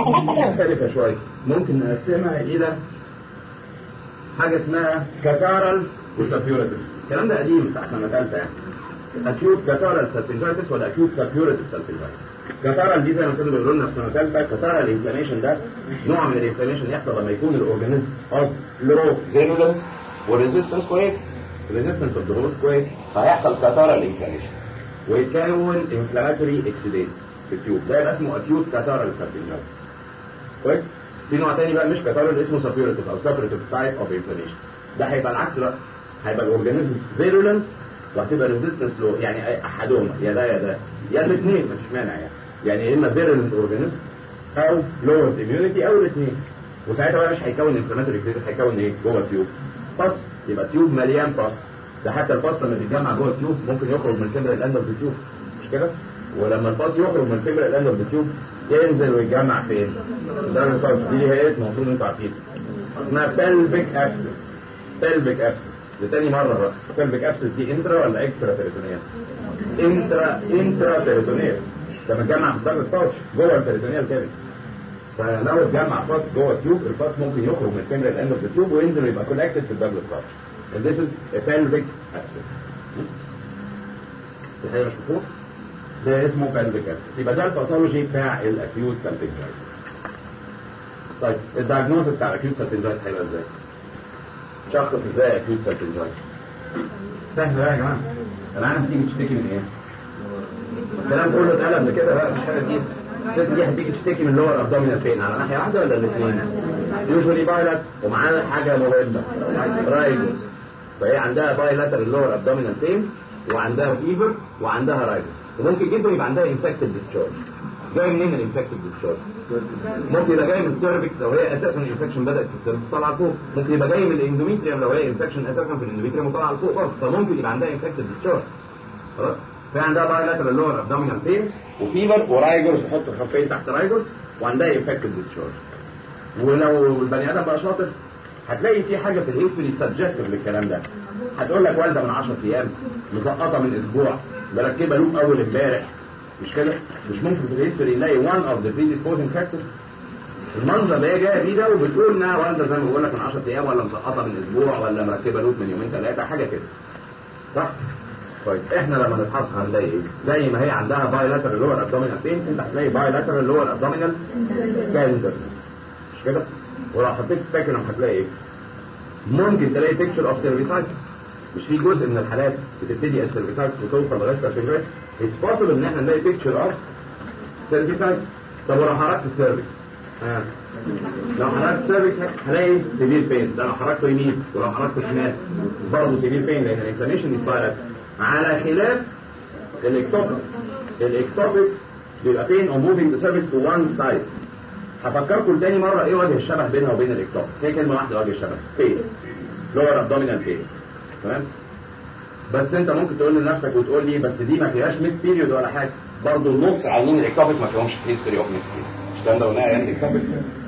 مختلفة شوية ممكن نقسمها إلى حاجة اسمها كاتارال وسابيوريتيف الكلام ده قديم بتاع سنة ثالثة يعني اكيوت كاتارال سابيوريتيف ولا اكيوت سابيوريتيف سابيوريتيف كاتارال دي زي ما كانوا بيقولوا لنا في سنة ثالثة كاتارال انفلاميشن ده نوع من الانفلاميشن يحصل لما يكون الاورجانيزم اوف لو فيرولنس وريزيستنس كويس ريزيستنس اوف ذا كويس فهيحصل كاتارال انفلاميشن ويتكون انفلاماتوري اكسيديت في التيوب ده يبقى اسمه اكيوت كاتارال سابيوريتيف كويس في نوع تاني بقى مش كاتارال اسمه سابيوريتيف او سابيوريتيف تايب اوف انفلاميشن ده هيبقى العكس بقى هيبقى الاورجانيزم فيرولنت وهتبقى ريزيستنس لو يعني احدهما يا ده يا ده يا الاثنين مفيش مانع يعني يعني يا اما فيرولنت اورجانيزم او لور اميونيتي او الاثنين وساعتها بقى مش هيكون انفلاماتوري كريتيك هيكون ايه جوه التيوب باص يبقى التيوب مليان باص ده حتى الباص لما بيتجمع جوه التيوب ممكن يخرج من الفيبر الاند اوف التيوب مش كده ولما الباص يخرج من الفيبر الاند اوف التيوب ينزل ويتجمع فين ده الباص دي ليها اسم المفروض انتوا عارفينه اسمها pelvic abscess pelvic abscess لتاني مرة بقى pelvic abscess دي انترا ولا اكسترا تيريتونيال انترا انترا تيريتونيال لما اتجمع في الدرج التاتش جوه التيريتونيال كده فلو اتجمع باص جوه التيوب الباص ممكن يخرج من الفيمر الاند اوف التيوب وينزل ويبقى كونكتد في الدرج التاتش and this is a pelvic abscess دي حاجة مش مفهوم ده اسمه pelvic abscess يبقى ده الباثولوجي بتاع الاكيوت سالفنجايتس طيب الدايجنوز بتاع الاكيوت سالفنجايتس هيبقى ازاي؟ شخص ازاي اكيوت سالفنجايتس سهل بقى يا جماعه العالم تيجي تشتكي من ايه؟ الكلام كله اتقال قبل كده بقى مش حاجه جديده الست دي هتيجي تشتكي من اللور ابدومينال فين على ناحيه واحده ولا الاثنين؟ يوجوالي بايلات ومعانا حاجه مهمه رايدوس فهي عندها بايلاتر اللور ابدومينال فين وعندها فيفر وعندها رايدوس وممكن جدا يبقى عندها انفكتد ديسشارج جاي منين الانفكتد ديسشارج؟ ممكن يبقى جاي من السيرفكس لو هي اساسا الانفكشن بدات في السيرفكس طالعه لفوق ممكن يبقى جاي من الاندوميتريوم لو هي انفكشن اساسا في الاندوميتريوم وطالعه لفوق برضه فممكن يبقى عندها انفكتد ديسشارج خلاص في عندها بايلاترال لور ابدومينال بين وفيفر ورايجرز نحط خفين تحت رايجرز وعندها انفكتد ديسشارج ولو البني ادم بقى شاطر هتلاقي في حاجه في الهيستوري سجستيف للكلام ده هتقول لك والده من 10 ايام مسقطه من اسبوع مركبه لوب اول امبارح مش كده مش ممكن في الهيستوري نلاقي one of the predisposing factors المنظر اللي هي جايه بيه ده وبتقول انها والده زي ما بقول لك من 10 ايام ولا مسقطه من اسبوع ولا مركبه لوب من يومين ثلاثه حاجه كده صح كويس احنا لما نفحصها هنلاقي ايه زي ما هي عندها بايلاترال لور ابدومينال بين انت هتلاقي بايلاترال لور ابدومينال كانسر مش كده ولو حطيت سبيكولم هتلاقي ايه ممكن تلاقي بيكتشر اوف سيرفيسايتس مش في جزء من الحالات بتبتدي السيرفيسايتس وتوصل لغايه السيرفيسايتس اتس بوسيبل ان احنا نلاقي بيكتشر اوف سيرفيسايتس طب ولو حركت السيرفيس آه. لو حركت السيرفيس هلاقي سيفير بين ده لو حركته يمين ولو حركته شمال برضه سيفير بين لان الانفلاميشن دي على خلاف الاكتوبيك الاكتوبيك بيبقى بين او موفينج ذا سيرفيس تو وان سايد هفكركم تاني مره ايه وجه الشبه بينها وبين الاكتوبيك هي كلمه واحده وجه الشبه بين لور ابدومينال بين تمام بس انت ممكن تقول لنفسك وتقول لي بس دي ما فيهاش ميس بيريود ولا حاجه برضه النص عينين الاكتوبيك ما فيهمش هيستوري اوف ميس بيريود مش الكلام ده قلناه يعني الاكتوبيك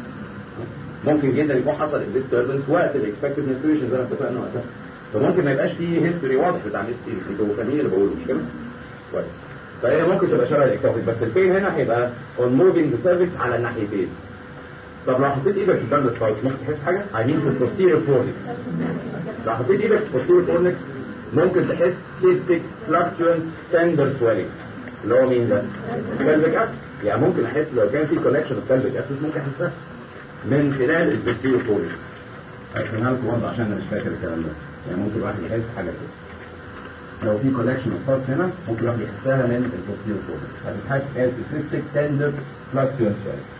ممكن جدا يكون حصل ديستربنس وقت الاكسبكتد ميستريشن زي ما اتفقنا وقتها فممكن ما يبقاش فيه هيستوري واضح بتاع ميستري انتوا فاهمين اللي بقوله مش كده؟ كويس فهي ممكن تبقى شبه الاكتوبيك بس البين هنا هيبقى اون موفينج سيرفكس على الناحيتين طب لو حطيت ايدك في البند ستارت ممكن تحس حاجه؟ عايزين في البوستيريور فورنكس لو حطيت ايدك في البوستيريور فورنكس ممكن تحس سيستيك فلاكتوينت تندر سويلنج اللي هو مين ده؟ pelvic abscess يعني ممكن احس لو كان في كونكشن اوف pelvic abscess ممكن احسها من خلال البوستيريور فورنكس هرسمها لكم برضه عشان انا مش فاكر الكلام ده يعني ممكن الواحد يحس حاجه كده لو في كولكشن اوف بارتس هنا ممكن الواحد يحسها من البوستيريور فورنكس هتتحس as cystic tender fluctuant swelling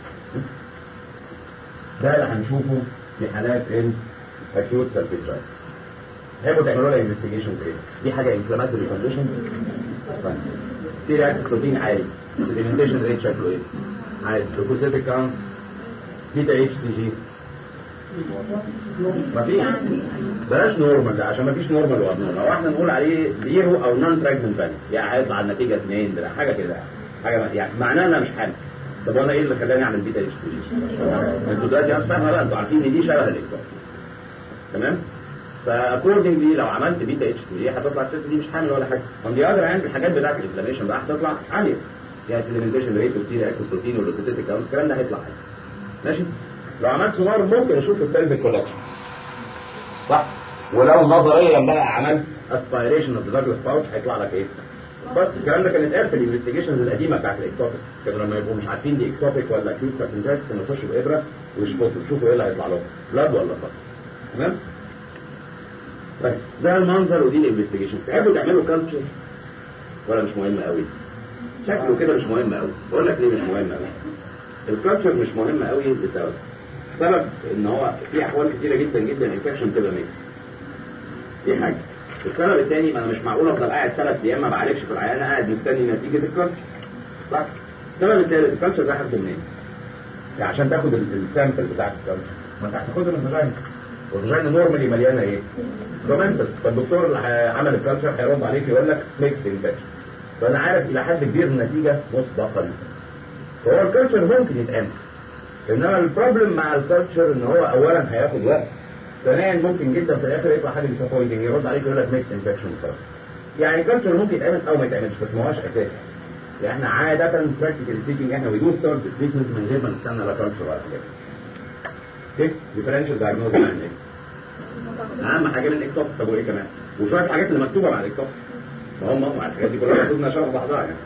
ده اللي هنشوفه في حالات الاكيوت سالفيترايتس تحبوا تعملوا لها انفستيجيشن ايه؟ دي حاجه انفلاماتوري كونديشن طيب سيري اكتف بروتين عالي سيديمنتيشن ريت شكله ايه؟ عالي لوكوسيتيك كاونت بيتا اتش تي جي مفيش بلاش نورمال ده عشان مفيش نورمال وابنورمال او احنا نقول عليه زيرو او نون براجننت فاليو يعني هيطلع النتيجه 2 ده حاجه كده حاجه يعني معناها انها مش حامل طب وانا ايه اللي خلاني اعمل بيتا اتش تي جي؟ انتوا دلوقتي اصلا بقى انتوا عارفين ان دي شبه الاكتوب تمام؟ فاكوردنجلي لو عملت بيتا اتش تي جي هتطلع الست دي مش حامل ولا حاجه اون دي اذر هاند الحاجات بتاعت الانفلاميشن بقى هتطلع عاليه يعني سيديمنتيشن ريت وسيري اكتف بروتين واللوكوسيتيك كاونت الكلام ده هيطلع عالي ماشي لو عملت سونار ممكن اشوف البلفيك كولكشن صح ولو نظريا بقى عملت اسبيريشن اوف ذا باوتش هيطلع لك ايه بس الكلام ده كان اتقال في الانفستيجيشنز القديمه بتاعت الاكتوبيك كانوا لما يبقوا مش عارفين دي اكتوبيك ولا اكيوت ساتنجايت كانوا يخشوا بابره ويشفطوا يشوفوا ايه اللي هيطلع لهم بلاد ولا فصل تمام طيب ده المنظر ودي الانفستيجيشن تحبوا تعملوا كالتشر ولا مش مهم قوي شكله كده مش مهم قوي بقول لك ليه مش مهم قوي الكالتشر مش مهم قوي لسبب سبب ان هو في احوال كتيره جدا جدا انفكشن تبقى ميكس دي حاجه السبب الثاني انا مش معقول افضل قاعد ثلاث ايام ما بعالجش في العيان قاعد مستني نتيجه الكالتشر صح السبب الثالث الكالتشر ده هاخده منين؟ يعني عشان تاخد السامبل بتاعت الكالتشر ما انت هتاخدها من الفاجينا والفاجينا نورمالي مليانه ايه؟ رومانسس فالدكتور اللي عمل الكالتشر هيرد عليك يقول لك ميكس انفكشن فانا عارف الى حد كبير النتيجه مسبقا فهو الكالتشر ممكن يتعمل انما البروبلم مع الكالتشر ان هو اولا هياخد وقت ثانيا ممكن جدا في الاخر يطلع حاجه ديسابوينتنج يرد عليك يقول لك ميكس انفكشن يعني كالتشر ممكن يتعمل او ما يتعملش بس ما هوش اساسي يعني احنا عاده براكتيكال سبيكينج احنا وي دو ستارت تريتمنت من غير ما نستنى لا كالتشر ولا حاجه اوكي ديفرنشال دايجنوز يعني ايه اهم حاجه من الاكتوب طب وايه كمان وشويه الحاجات اللي مكتوبه مع الاكتوب ما هم مع الحاجات دي كلها المفروض انها شبه بعضها يعني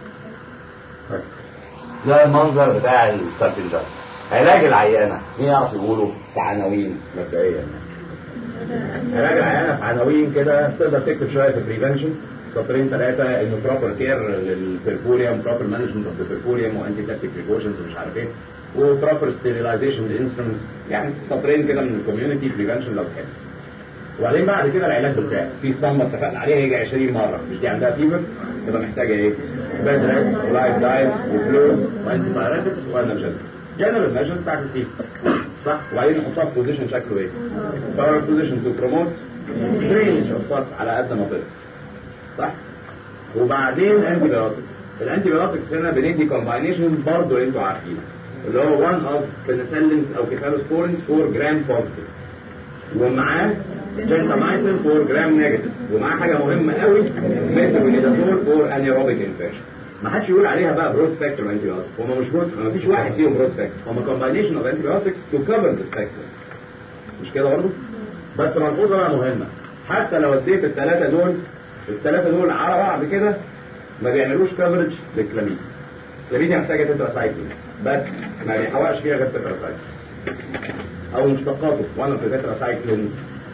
ده المنظر بتاع السالفنجاز علاج العيانة مين يعرف يقوله بعناوين مبدئيا علاج العيانة بعناوين كده تقدر تكتب شوية في بريفنشن سطرين ثلاثة انه بروبر كير للبربوريوم بروبر مانجمنت اوف ذا بربوريوم وانتي سيبتيك بريكوشنز ومش عارف ايه وبروبر ستيريلايزيشن للانسترومنتس يعني سطرين كده من الكوميونتي بريفنشن لو تحب وبعدين بعد كده العلاج بالفعل في اسطمبه اتفقنا عليها يجي 20 مره مش دي عندها فيفر تبقى محتاجه ايه؟ بيد ريست ولايف دايت وفلوز وانتي بايريتكس وانالجيزك جنرال ميجرز بتاعت الفيفر صح وبعدين نحطها في بوزيشن شكله ايه؟ باور بوزيشن تو بروموت درينج اوف باس على قد ما تقدر صح؟ وبعدين انتي بايوتكس الانتي بايوتكس هنا بندي كومباينيشن برضه انتوا عارفينه اللي هو 1 اوف بنسلينز او كيفالوسبورينز 4 جرام بوزيتيف ومعاه جنتامايسين 4 جرام نيجاتيف ومعاه حاجه مهمه قوي ميثرونيدازول فور انيروبيك انفكشن ما حدش يقول عليها بقى برود فاكتور انتي بايوتكس هما مش برود ما فيش واحد فيهم برود فاكتور هما كومباينيشن اوف انتي بايوتكس تو كفر ذا سبيكترم مش كده برضه بس ملحوظه بقى مهمه حتى لو اديت الثلاثه دول الثلاثه دول على بعض كده ما بيعملوش كفرج للكلاميديا الكلاميديا محتاجه تتراسايكلين بس ما بيحوقش فيها غير تتراسايكلين او مشتقاته وانا في تتراسايكلينز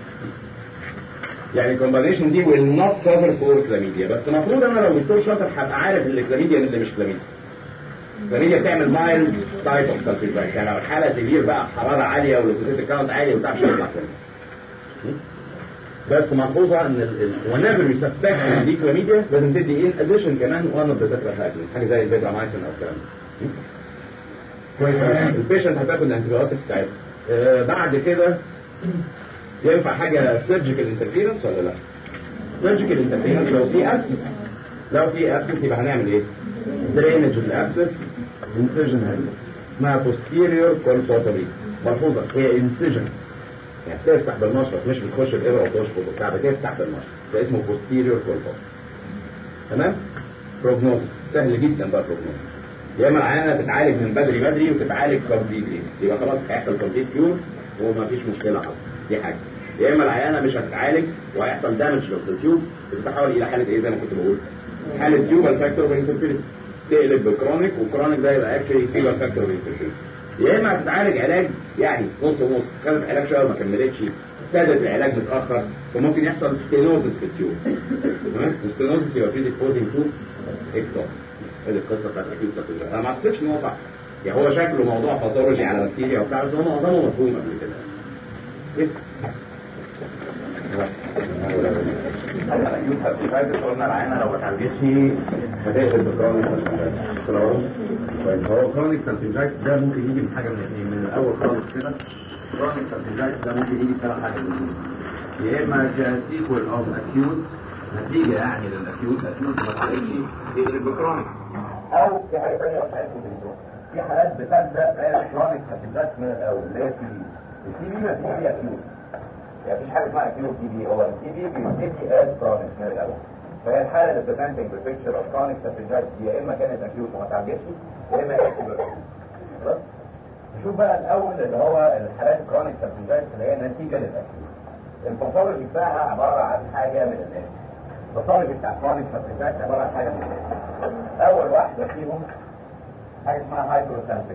يعني الكومبانيشن دي will not cover for كلاميديا بس المفروض انا لو دكتور شاطر هبقى عارف ان الكلاميديا اللي مش كلاميديا الكلاميديا بتعمل مايلد تايب اوف سلفيترايت يعني لو الحاله سيفير بقى حراره عاليه والليكوسيت كاونت عالي وبتاع مش هيطلع كلاميديا بس ملحوظه ان ال whenever you suspect ان دي كلاميديا لازم تدي ان اديشن كمان one of the tetracyclines حاجه زي البيدرامايسين او الكلام ده كويس البيشنت هتاخد الانتيبيوتكس بتاعتها آه بعد كده ينفع حاجه سيرجيكال انترفيرنس ولا لا؟ سيرجيكال انترفيرنس لو في ابسس لو في ابسس يبقى هنعمل ايه؟ درينج الابسس انسجن هذه اسمها posterior colpotomy ملحوظه هي انسجن يعني بتفتح بالمشرط مش بتخش الابره وتشفط وبتاع بتفتح بالمشرط ده اسمه posterior colpotomy تمام؟ بروجنوزس سهل جدا بقى بروجنوزس يا اما العيانه تتعالج من بدري بدري وتتعالج كومبليتلي يبقى خلاص هيحصل كومبليت كيور ومفيش مشكله حصل دي حاجه يا اما العيانه مش هتتعالج وهيحصل دامج للتيوب بتتحول الى حاله ايه زي ما كنت بقول حاله تيوبال فاكتور وانفيرتيليتي تقلب بكرونيك والكرونيك ده يبقى اكشلي تيوبال فاكتور وانفيرتيليتي يا اما هتتعالج علاج يعني نص ونص خدت علاج شويه وما كملتش ابتدت العلاج متاخر فممكن يحصل ستينوزس في التيوب تمام الستينوزس يبقى بريديسبوزنج تو اكتوب هذه القصه بتاعت اكيد ساتوجا انا ما اعتقدش ان هو صح يعني هو شكله موضوع باثولوجي على بكتيريا وبتاع بس هو معظمه مفهوم قبل كده الاكيوت هابتيفايتس قلنا العينه لو ما اتعالجتش هتقلب بكرونيك هو كرونيك سالفنجايتس ده ممكن يجي من حاجه من الاثنين من الاول خالص كده كرونيك سالفنجايتس ده ممكن يجي بسبب حاجه من الاثنين يا اما سيكوال اوف اكيوت نتيجه يعني للاكيوت اكيوت ما اتعالجش يقلب بكرونيك او في حاجه ثانيه في حالات بتبدا كرونيك سالفنجايتس من الاول اللي هي التي بي التي بي ما فيش اكيوت يعني مفيش حاجه اسمها اكيوت تي بي هو التي بي بيبتدي از كرونيك من الاول فهي الحاله اللي بريزنتنج بالبيكتشر اوف كرونيك سافيجايت يا اما كانت اكيوت وما تعالجتش يا اما اكيوت خلاص نشوف بقى الاول اللي هو الحالات الكرونيك سبتنجايتس اللي هي نتيجه للاكيوت الباثولوجي بتاعها عباره عن حاجه من الاثنين الباثولوجي بتاع كرونيك سبتنجايتس عباره عن حاجه من الاثنين اول واحده فيهم حاجه اسمها هايدروسالفين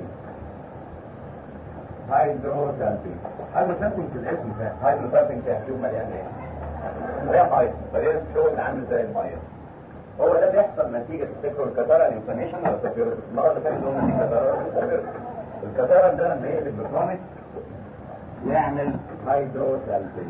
هايدروسالفين هايدروسالفين في الاسم ده هايدروسالفين في تيوب مليان ايه؟ مليان ميه مليان شغل عامل زي الميه هو ده بيحصل نتيجة تفتكروا الكتارة الانفلاميشن ولا التفيروس المرة اللي فاتت قلنا دي كتارة الكتارة ده لما يقلب بالكرونيك يعمل هايدروسالفين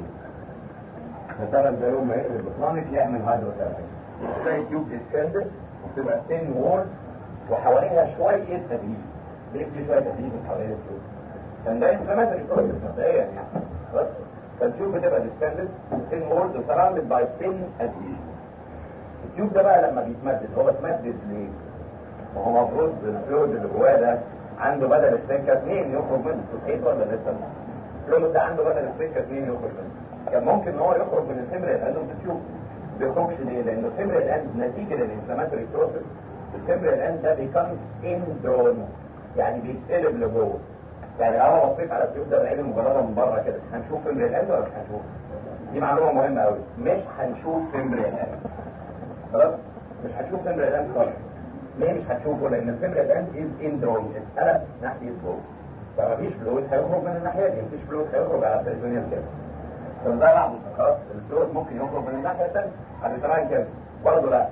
الكتارة ده يوم ما يقلب بالكرونيك يعمل هايدروسالفين زي تيوب ديسكندد وتبقى سين وول وحواليها شوية تدريب ليه في شوية تدريب حوالين التيوب كان ده انفلاماتوري بروسيس مبدئيا يعني بس فالتيوب بتبقى ديسكندد سين وول وسراوندد باي سين ادهيجن التيوب ده بقى لما بيتمدد هو اتمدد ليه؟ ما هو المفروض الفلويد اللي جواه ده عنده بدل السكه اثنين يخرج منه صحيح ولا لسه؟ الفلويد ده عنده بدل السكه اثنين يخرج منه كان ممكن ان هو يخرج من الفمر الاند في التيوب ما بيخرجش ليه؟ لان الفمر الاند نتيجه للانفلاماتوري بروسيس الفمر الاند ده بيكمز اندرون يعني بيتقلب لجوه يعني لو انا بصيت على التيوب ده بعين مجرده من بره كده هنشوف فمر الاند ولا مش هنشوف؟ دي معلومه مهمه قوي مش هنشوف فمر الاند خلاص مش هتشوف فمر الان خالص ليه مش هتشوفه لان الفمر الان از اندروم اتقلب ناحيه فوق فمفيش فلويد هيخرج من الناحيه دي مفيش فلويد هيخرج على التلفزيون كده فده بعض خلاص الفلويد ممكن يخرج من الناحيه الثانيه على التراين كده برضه لا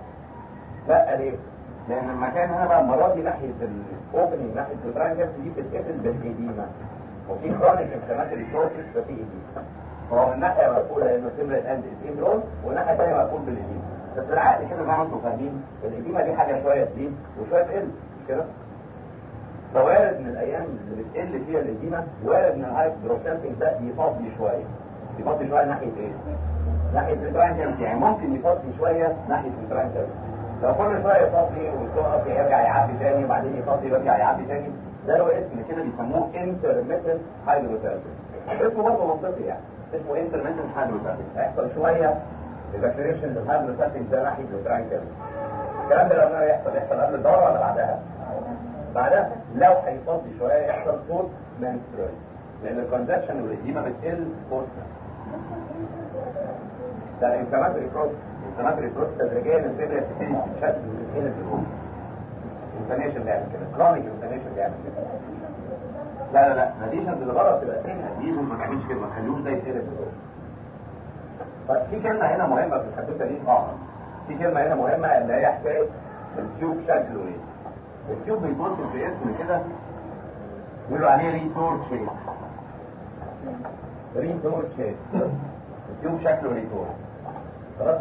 لا ليه؟ لان المكان هنا بقى المره دي ناحيه الاوبننج ناحيه التراين كده دي بتتقفل بالايديما وفي كرونيك انفلاماتوري بروسيس ففي ايديما هو من ناحيه مقفوله انه الفمر الان از اندروم والناحيه الثانيه مقفول بالايديما بس العقل كده زي ما انتم فاهمين القديمه دي حاجه شويه تزيد وشويه تقل مش كده؟ فوارد من الايام اللي بتقل فيها القديمه وارد من الهايدروسالفين ده يفضي شويه يفضي شويه ناحيه ايه؟ ناحيه الترانجنت يعني ممكن يفضي شويه ناحيه الترانجنت لو كل شويه يفضي ويقف يرجع يعبي تاني وبعدين يفضي ويرجع يعبي تاني ده له اسم كده بيسموه انترميتنت هايدروسالفين اسمه برضه منطقي يعني اسمه انترميتنت هايدروسالفين هيحصل شويه الاكسلريشن للهايدروسالفين ده ناحيه الترانجنت الكلام ده لما يحصل يحصل قبل الدوره ولا بعدها؟ بعدها لو هيفضي شويه يحصل بوست منسترال لان الكونجكشن والاديمه بتقل بوست ده الانفلاماتوري بروسس الانفلاماتوري بروسس تدريجيا الفبره بتبتدي تتشد وتتقلب في الروح انفلاميشن بيعمل كده كرونيك انفلاميشن بيعمل كده لا لا لا اديشن بالغلط تبقى سين اديشن ما تعملش كده ما تخليهوش ده يتقلب في الروح طيب في كلمه هنا مهمه في الحدوته دي اه في كلمه هنا مهمه اللي هي حكايه التيوب شكله ايه التيوب بيتوصف باسم كده يقولوا عليه ريتور شيب ريتور شيب التيوب شكله ريتور خلاص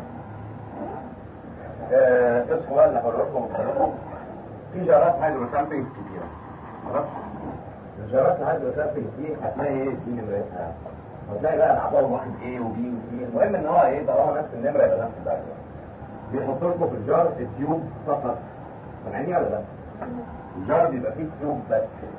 آه اصحوا بقى اللي هقولكم في جارات هيدروسامبينج كتيرة خلاص الجارات الهيدروسامبينج دي هتلاقي ايه دي نمرتها هتلاقي بقى الاعضاء واحد ايه وبي وسي المهم ان هو ايه طالما نفس النمره يبقى نفس الدرجه بيحط لكم في الجار التيوب فقط سامعيني ولا لا؟ الجار بيبقى فيه تيوب بس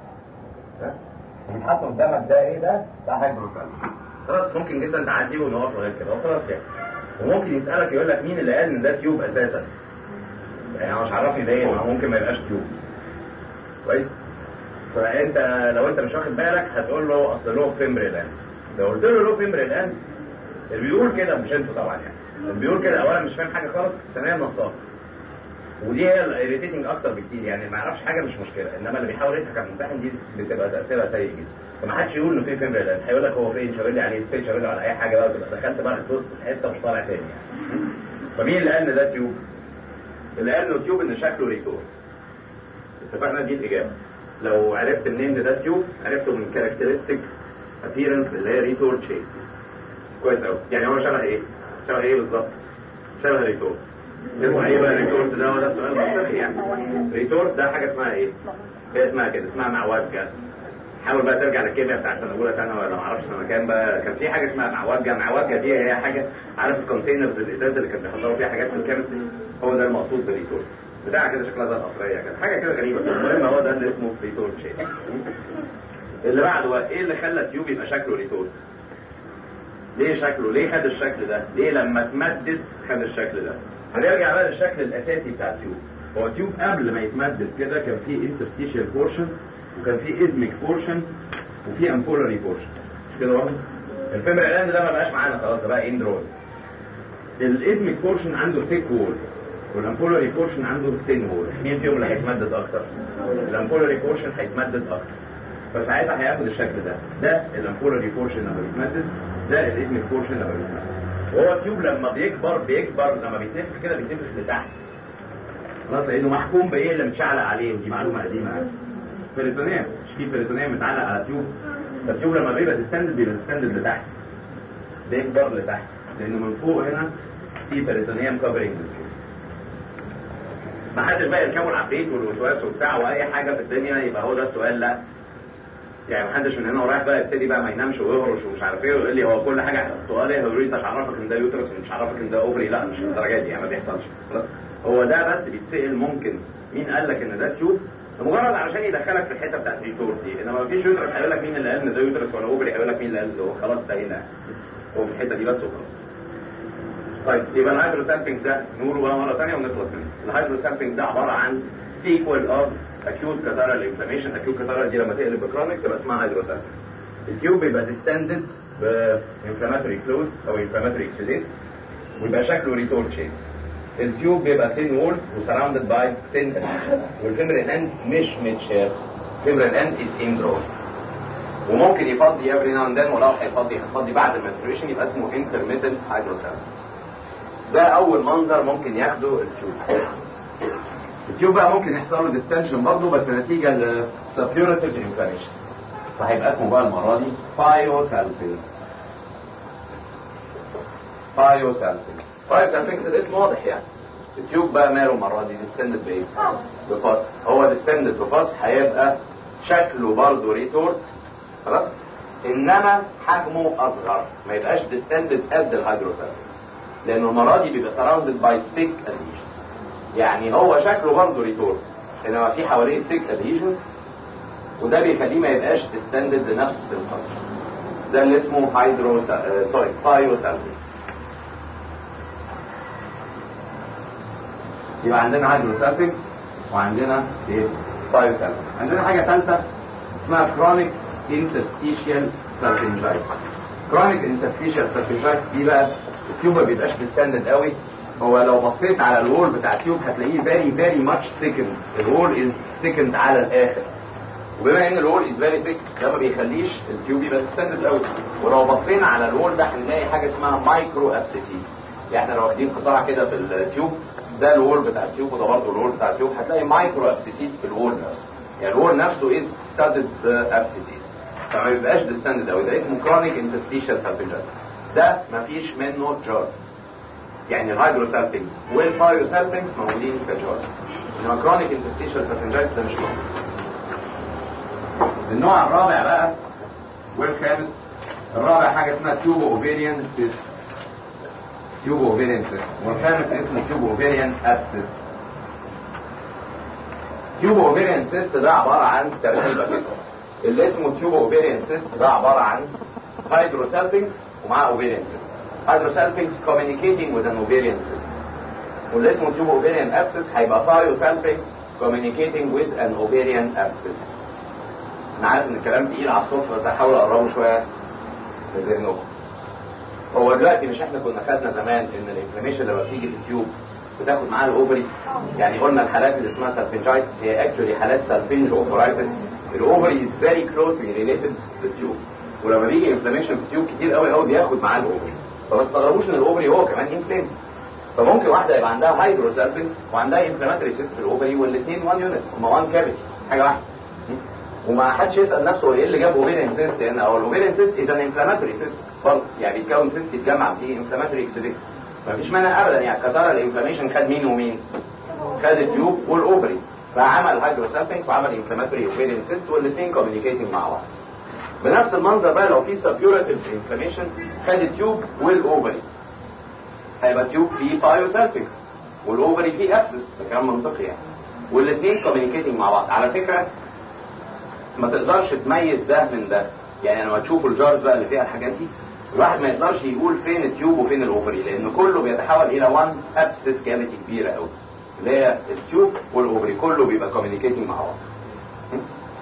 بيتحط قدامك ده ايه ده؟ ده هيدروسالفين خلاص ممكن جدا تعديه ونقف لغايه كده وخلاص يعني وممكن يسالك يقول لك مين اللي قال ان ده تيوب اساسا يعني أنا مش عرفني ده ايه ما هو ممكن ما يبقاش تيوب كويس فانت لو انت مش واخد بالك هتقول له اصل له فيمبر الان لو قلت له له فيمبر الان اللي بيقول كده مش انتوا طبعا يعني اللي بيقول كده اولا مش فاهم حاجه خالص ثانيا نصاب ودي هي الايريتيتنج اكتر بكتير يعني ما يعرفش حاجه مش مشكله انما اللي بيحاول يضحك على الممتحن دي بتبقى تاثيرها سيء جدا فما حدش يقول انه في فيمبر الان هيقول لك هو فين شاور لي عليه فين شاور لي على اي حاجه بقى تبقى دخلت بقى الدوست في حته مش طالع تاني يعني فمين اللي قال ان ده تيوب؟ اللي قال انه تيوب ان شكله ريتور اتفقنا دي الاجابه لو عرفت منين ان ده تيوب عرفته من كاركترستيك ابييرنس اللي هي ريتور شيب كويس قوي يعني هو شبه ايه؟ شبه ايه بالظبط؟ شبه ريتور اسمه ايه بقى ريتورت ده هو ده السؤال المنطقي يعني ريتورت ده حاجه اسمها ايه؟ هي اسمها كده اسمها معوجه حاول بقى ترجع للكيمياء بتاعت سنه اولى سنه ولا ما اعرفش سنه كام بقى كان في حاجه اسمها معوجه معوجه دي هي حاجه عارف الكونتينرز الازاز اللي كانوا بيحضروا فيها حاجات في الكيمستري هو ده المقصود بريتورت بتاع كده شكلها زي القصريه كده حاجه كده غريبه المهم هو ده اللي اسمه ريتورت شيء اللي بعده بقى ايه اللي خلى التيوب يبقى شكله ريتورت ليه شكله ليه خد الشكل ده ليه لما اتمدد خد الشكل ده هنرجع بقى للشكل الاساسي بتاع التيوب هو التيوب قبل ما يتمدد كده كان فيه انترستيشال بورشن وكان في ازمك بورشن وفي امبولاري بورشن مش كده برضه الفيمر الاند ده ما بقاش معانا خلاص ده بقى اندرول الازمك بورشن عنده ثيك وول والامبولاري بورشن عنده ثين وول مين فيهم اللي هيتمدد اكتر الامبولاري بورشن هيتمدد اكتر فساعتها هياخد الشكل ده ده الامبولاري بورشن لما بيتمدد ده الازمك بورشن لما بيتمدد وهو التيوب لما بيكبر بيكبر لما بيتنفخ كده بيتنفخ لتحت خلاص لانه محكوم بايه اللي متشعلق عليه ودي معلومه قديمه بيريتونيوم مش في بيريتونيوم متعلق على تيوب فالتيوب لما بيبقى ديستندد بيبقى ديستندد لتحت بيكبر لتحت لانه من فوق هنا في بيريتونيوم كفرنج ما حدش بقى يركبوا العفريت والوسواس وبتاع واي حاجه في الدنيا يبقى هو ده السؤال لا يعني ما حدش من هنا ورايح بقى يبتدي بقى ما ينامش ويهرش ومش عارف ايه ويقول لي هو كل حاجه سؤال ايه هيقول لي انت مش عرفك ان ده يوترس ومش عرفك ان ده اوفري لا مش الدرجات دي يعني ما بيحصلش خلاص هو ده بس بيتسال ممكن مين قال لك ان ده تيوب مجرد علشان يدخلك في الحته بتاعت الريتور دي انما ما فيش يوترس هيقول لك مين اللي قال ان ده يوترس ولا اوفري هيقول لك مين اللي قال هو خلاص ده هنا هو في الحته دي بس وخلاص طيب يبقى الهايدروسامبينج ده نقوله بقى مره ثانيه ونخلص منه الهايدروسامبينج ده عباره عن سيكوال اوف اكيوت كاتارال انفلاميشن اكيوت كاتارال دي لما تقلب بكرونيك تبقى اسمها هايدروسامبينج التيوب بيبقى ديستندد بانفلاماتوري فلويد او انفلاماتوري اكسيديت ويبقى شكله ريتور شيب التيوب بيبقى ثين وول وسراوندد باي ثين والفيمرال اند مش متشاف فيمرال اند از اندرول وممكن يفضي افري ناو اند ولو هيفضي هيفضي بعد المنستريشن يبقى اسمه انترميتنت هايدروسامبينج ده اول منظر ممكن ياخده التيوب التيوب بقى ممكن يحصل له ديستنشن برضه بس نتيجه لسبيورتيف انفلاميشن فهيبقى اسمه بقى المره دي بايوسالفينز بايوسالفينز بايوسالفينز الاسم واضح يعني التيوب بقى ماله المره دي ديستندد بايه؟ بفص هو ديستندد بفص هيبقى شكله برضه ريتورت خلاص انما حجمه اصغر ما يبقاش ديستندد قد الهيدروسالفينز لانه المره دي بيبقى سراوندد باي ثيك ادهيشنز يعني هو شكله برضه ريتورت انما في حواليه ثيك ادهيشنز وده بيخليه ما يبقاش ديستندد لنفس القدر ده اللي اسمه هيدرو سوري بايوسالفينز يبقى عندنا هيدروسالفينز وعندنا ايه بايوسالفينز عندنا حاجه ثالثه اسمها كرونيك انترستيشيال سالفنجايتس كرونيك انترستيشيال سالفنجايتس دي بقى التيوب ما بيبقاش ديستندد قوي هو لو بصيت على الوول بتاع التيوب هتلاقيه فيري فيري ماتش ثيكند الوول از ثيكند على الاخر وبما ان الوول از فيري ثيك ده ما بيخليش التيوب يبقى ديستندد قوي ولو بصينا على الوول ده هنلاقي حاجه اسمها مايكرو ابسيسيز يعني احنا لو واخدين قطاع كده في التيوب ده الوول بتاع التيوب وده برضه الوول بتاع التيوب هتلاقي مايكرو ابسيسيز في الوول نفسه يعني الوول نفسه از ستادد ابسيسيز فما بيبقاش ديستندد قوي ده اسمه كرونيك انترستيشال سالفنجايتس ده مفيش منه جارز يعني الهيدروسالفينز والبايوسالفينز موجودين كجارز انما كرونيك انترستيشال سالفنجايتس ده مش موجود النوع الرابع بقى والخامس الرابع حاجه اسمها تيوبو اوفيريان سيست تيوبو اوفيريان سيست والخامس اسمه تيوبو اوفيريان ابسس تيوبو اوفيريان سيست ده عباره عن تركيبه كده اللي اسمه تيوبو اوفيريان سيست ده عباره عن هيدروسالفينز ومعاه اوفيريان سيست هيدروسالفينز communicating with an ovarian cyst واللي اسمه تيوب ovarian abscess هيبقى ثايوسالفينز communicating with an ovarian abscess انا عارف ان الكلام تقيل على الصوت بس هحاول اقربه شويه لذهنكم هو دلوقتي مش احنا كنا خدنا زمان ان الانفلاميشن لما بتيجي في التيوب بتاخد معاها الاوفري يعني قلنا الحالات اللي اسمها سالفنجايتس هي اكشولي حالات سالفنج اوفرايتس الاوفري از فيري كلوزلي ريليتد للتيوب ولما بيجي انفلاميشن في التيوب كتير قوي قوي بياخد معاه الاوفري فما تستغربوش ان الاوفري هو كمان انفلام فممكن واحده يبقى عندها هيدروسالفنس وعندها انفلاماتوري سيست في الاوفري والاثنين 1 يونت هم 1 كافيتي حاجه واحده وما حدش يسال نفسه ايه اللي جاب اوفيريان سيست هنا او الاوفيريان سيست از ان انفلاماتوري سيست برضه يعني بيتكون سيست يتجمع فيه انفلاماتوري اكسيديت ما فيش مانع ابدا يعني كتارا الانفلاميشن خد مين ومين خد التيوب والاوفري فعمل هيدروسالفنس وعمل انفلاماتوري اوفيريان سيست والاثنين كوميونيكيتنج مع بعض بنفس المنظر بقى لو في سبيوراتيف انفلاميشن خد التيوب والاوفري هيبقى التيوب فيه بايوسالفكس والاوفري فيه ابسس ده كلام منطقي يعني والاثنين كوميونيكيتنج مع بعض على فكره ما تقدرش تميز ده من ده يعني لما تشوفوا الجارز بقى اللي فيها الحاجات دي الواحد ما يقدرش يقول فين التيوب وفين الاوفري لان كله بيتحول الى وان ابسس كافيتي كبيره قوي اللي هي التيوب والاوفري كله بيبقى كوميونيكيتنج مع بعض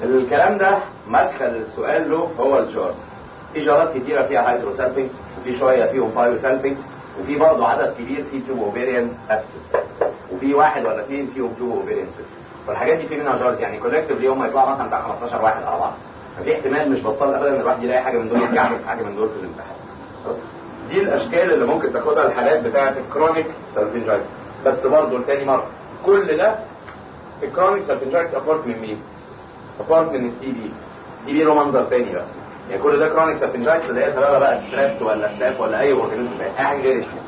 الكلام ده مدخل السؤال له هو الجارز في جارات كتيرة فيها هيدروسالفينج وفي شوية فيهم بايوسالفينج وفي برضه عدد كبير فيه تيوب اوفيريان ابسس وفي واحد ولا اثنين فيهم تيوب اوفيريان سيستم والحاجات دي في منها جارز يعني كولكتيفلي هم يطلعوا مثلا بتاع 15 واحد على بعض ففي احتمال مش بطال ابدا ان الواحد يلاقي حاجه من دول يتكعبل في حاجه من دول في الامتحان دي الاشكال اللي ممكن تاخدها الحالات بتاعه الكرونيك سالفنجايتس بس برضه لتاني مره كل ده الكرونيك سالفنجايتس ابارت من مين؟ ابارت من التي بي التي بي له منظر تاني بقى يعني كل ده كرونيك سالفنجايتس اللي هي سببها بقى ستريبت ولا ستاف ولا اي اورجانيزم تاني اي حاجه غير الشيء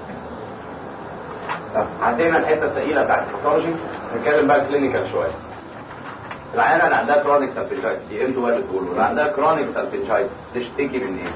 طب عندنا الحته الثقيله بتاعت الباثولوجي نتكلم بقى كلينيكال شويه العيانه اللي عندها كرونيك سالفنجايتس دي انتوا بقى بتقولوا اللي عندها كرونيك سالفنجايتس تشتكي من ايه؟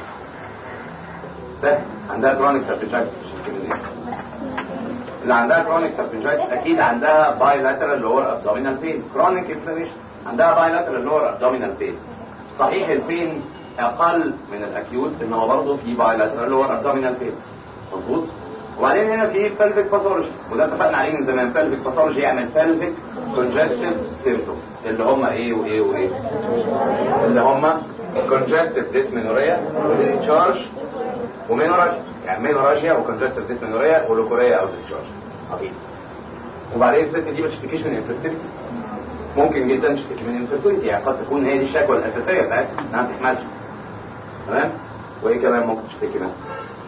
سهل عندها كرونيك سالفنجايتس تشتكي من ايه؟ اللي عندها كرونيك سالفنجايتس اكيد عندها بايلاترال لور ابدومينال بين كرونيك انفلاميشن عندها بايلاترال لور ابدومينال بين صحيح البين اقل من الاكيوت انما برضه في بايلاترال لور ابدومينال بين مظبوط وبعدين هنا في pelvic باثولوجي وده اتفقنا عليه من زمان pelvic باثولوجي يعمل pelvic congestive symptoms اللي هم ايه وايه وايه اللي هم congestive dysmenorrhea discharge ومينوراجيا يعني مينوراجيا وكونجستيف ديسمينوريا ولوكوريا او ديسشارج عظيم وبعدين الست دي ما تشتكيش من انفيرتيليتي ممكن جدا تشتكي من انفيرتيليتي يعني قد تكون هي دي الشكوى الاساسيه بتاعتها انها ما بتحملش تمام وايه كمان ممكن تشتكي منها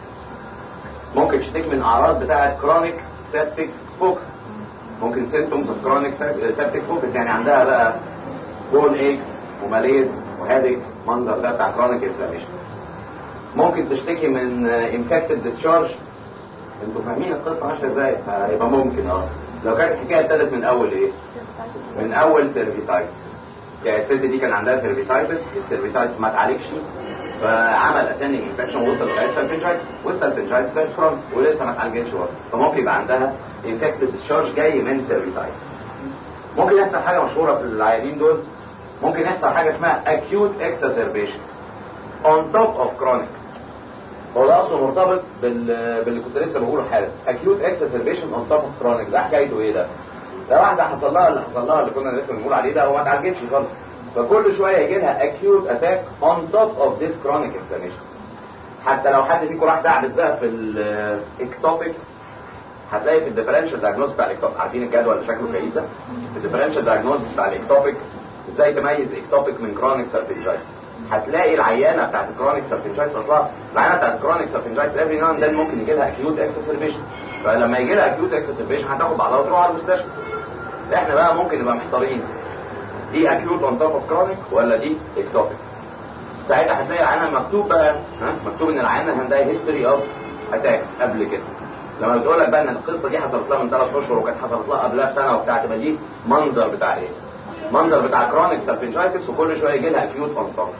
ممكن تشتكي من اعراض بتاعه كرونيك سيبتيك فوكس ممكن سيمتومز اوف كرونيك سيبتيك فوكس يعني عندها بقى بون ايكس وماليز وهادك منظر ده بتاع كرونيك انفلاميشن ممكن تشتكي من انفكتد ديسشارج انتوا فاهمين القصه ماشيه ازاي هيبقى ممكن اه لو كانت الحكايه ابتدت من اول ايه من اول سيرفيسايتس يعني الست دي كان عندها سيرفيسايتس السيرفيسايتس ما اتعالجش فعمل اساني انفكشن وصل لغايه سالفنجايتس والسالفنجايتس بقت كرونيك ولسه ما اتعالجتش برضه فممكن يبقى عندها انفكتد ديسشارج جاي من سيرفيسايتس ممكن يحصل حاجه مشهوره في العيانين دول ممكن يحصل حاجه اسمها acute exacerbation on top of chronic هو ده اصله مرتبط بال... باللي كنت لسه بقوله حالا acute exacerbation on top of chronic ده حكايته ايه ده؟ ده واحده حصل لها اللي حصل لها اللي كنا لسه بنقول عليه ده هو ما اتعالجتش خالص فكل شويه يجي لها acute attack on top of this chronic inflammation حتى لو حد فيكم راح دعبس بقى في الاكتوبيك هتلاقي في الديفرنشال دايجنوز بتاع الاكتوبيك عارفين الجدول اللي شكله كئيب ده في الديفرنشال دايجنوز بتاع الاكتوبيك ازاي تميز اكتوبيك من كرونيك سالفنجايتس هتلاقي العيانه بتاعت الكرونيك سالفنجايتس اصلا العيانه بتاعت الكرونيك سالفنجايتس افري ناو اند ممكن يجي لها اكيوت اكسسربيشن فلما يجي لها اكيوت اكسسربيشن هتاخد بعضها وتروح على المستشفى احنا بقى ممكن نبقى محتارين دي اكيوت اون توب اوف كرونيك ولا دي اكتوبيك ساعتها هتلاقي العيانه مكتوب بقى ها مكتوب ان العيانه عندها هيستوري اوف اتاكس قبل كده لما بتقول لك بقى ان القصه دي حصلت لها من ثلاث اشهر وكانت حصلت لها قبلها بسنه وبتاع تبقى دي منظر بتاع ايه؟ منظر بتاع كرونيك سالفنجايتس وكل شويه يجي لها اكيوت اون توب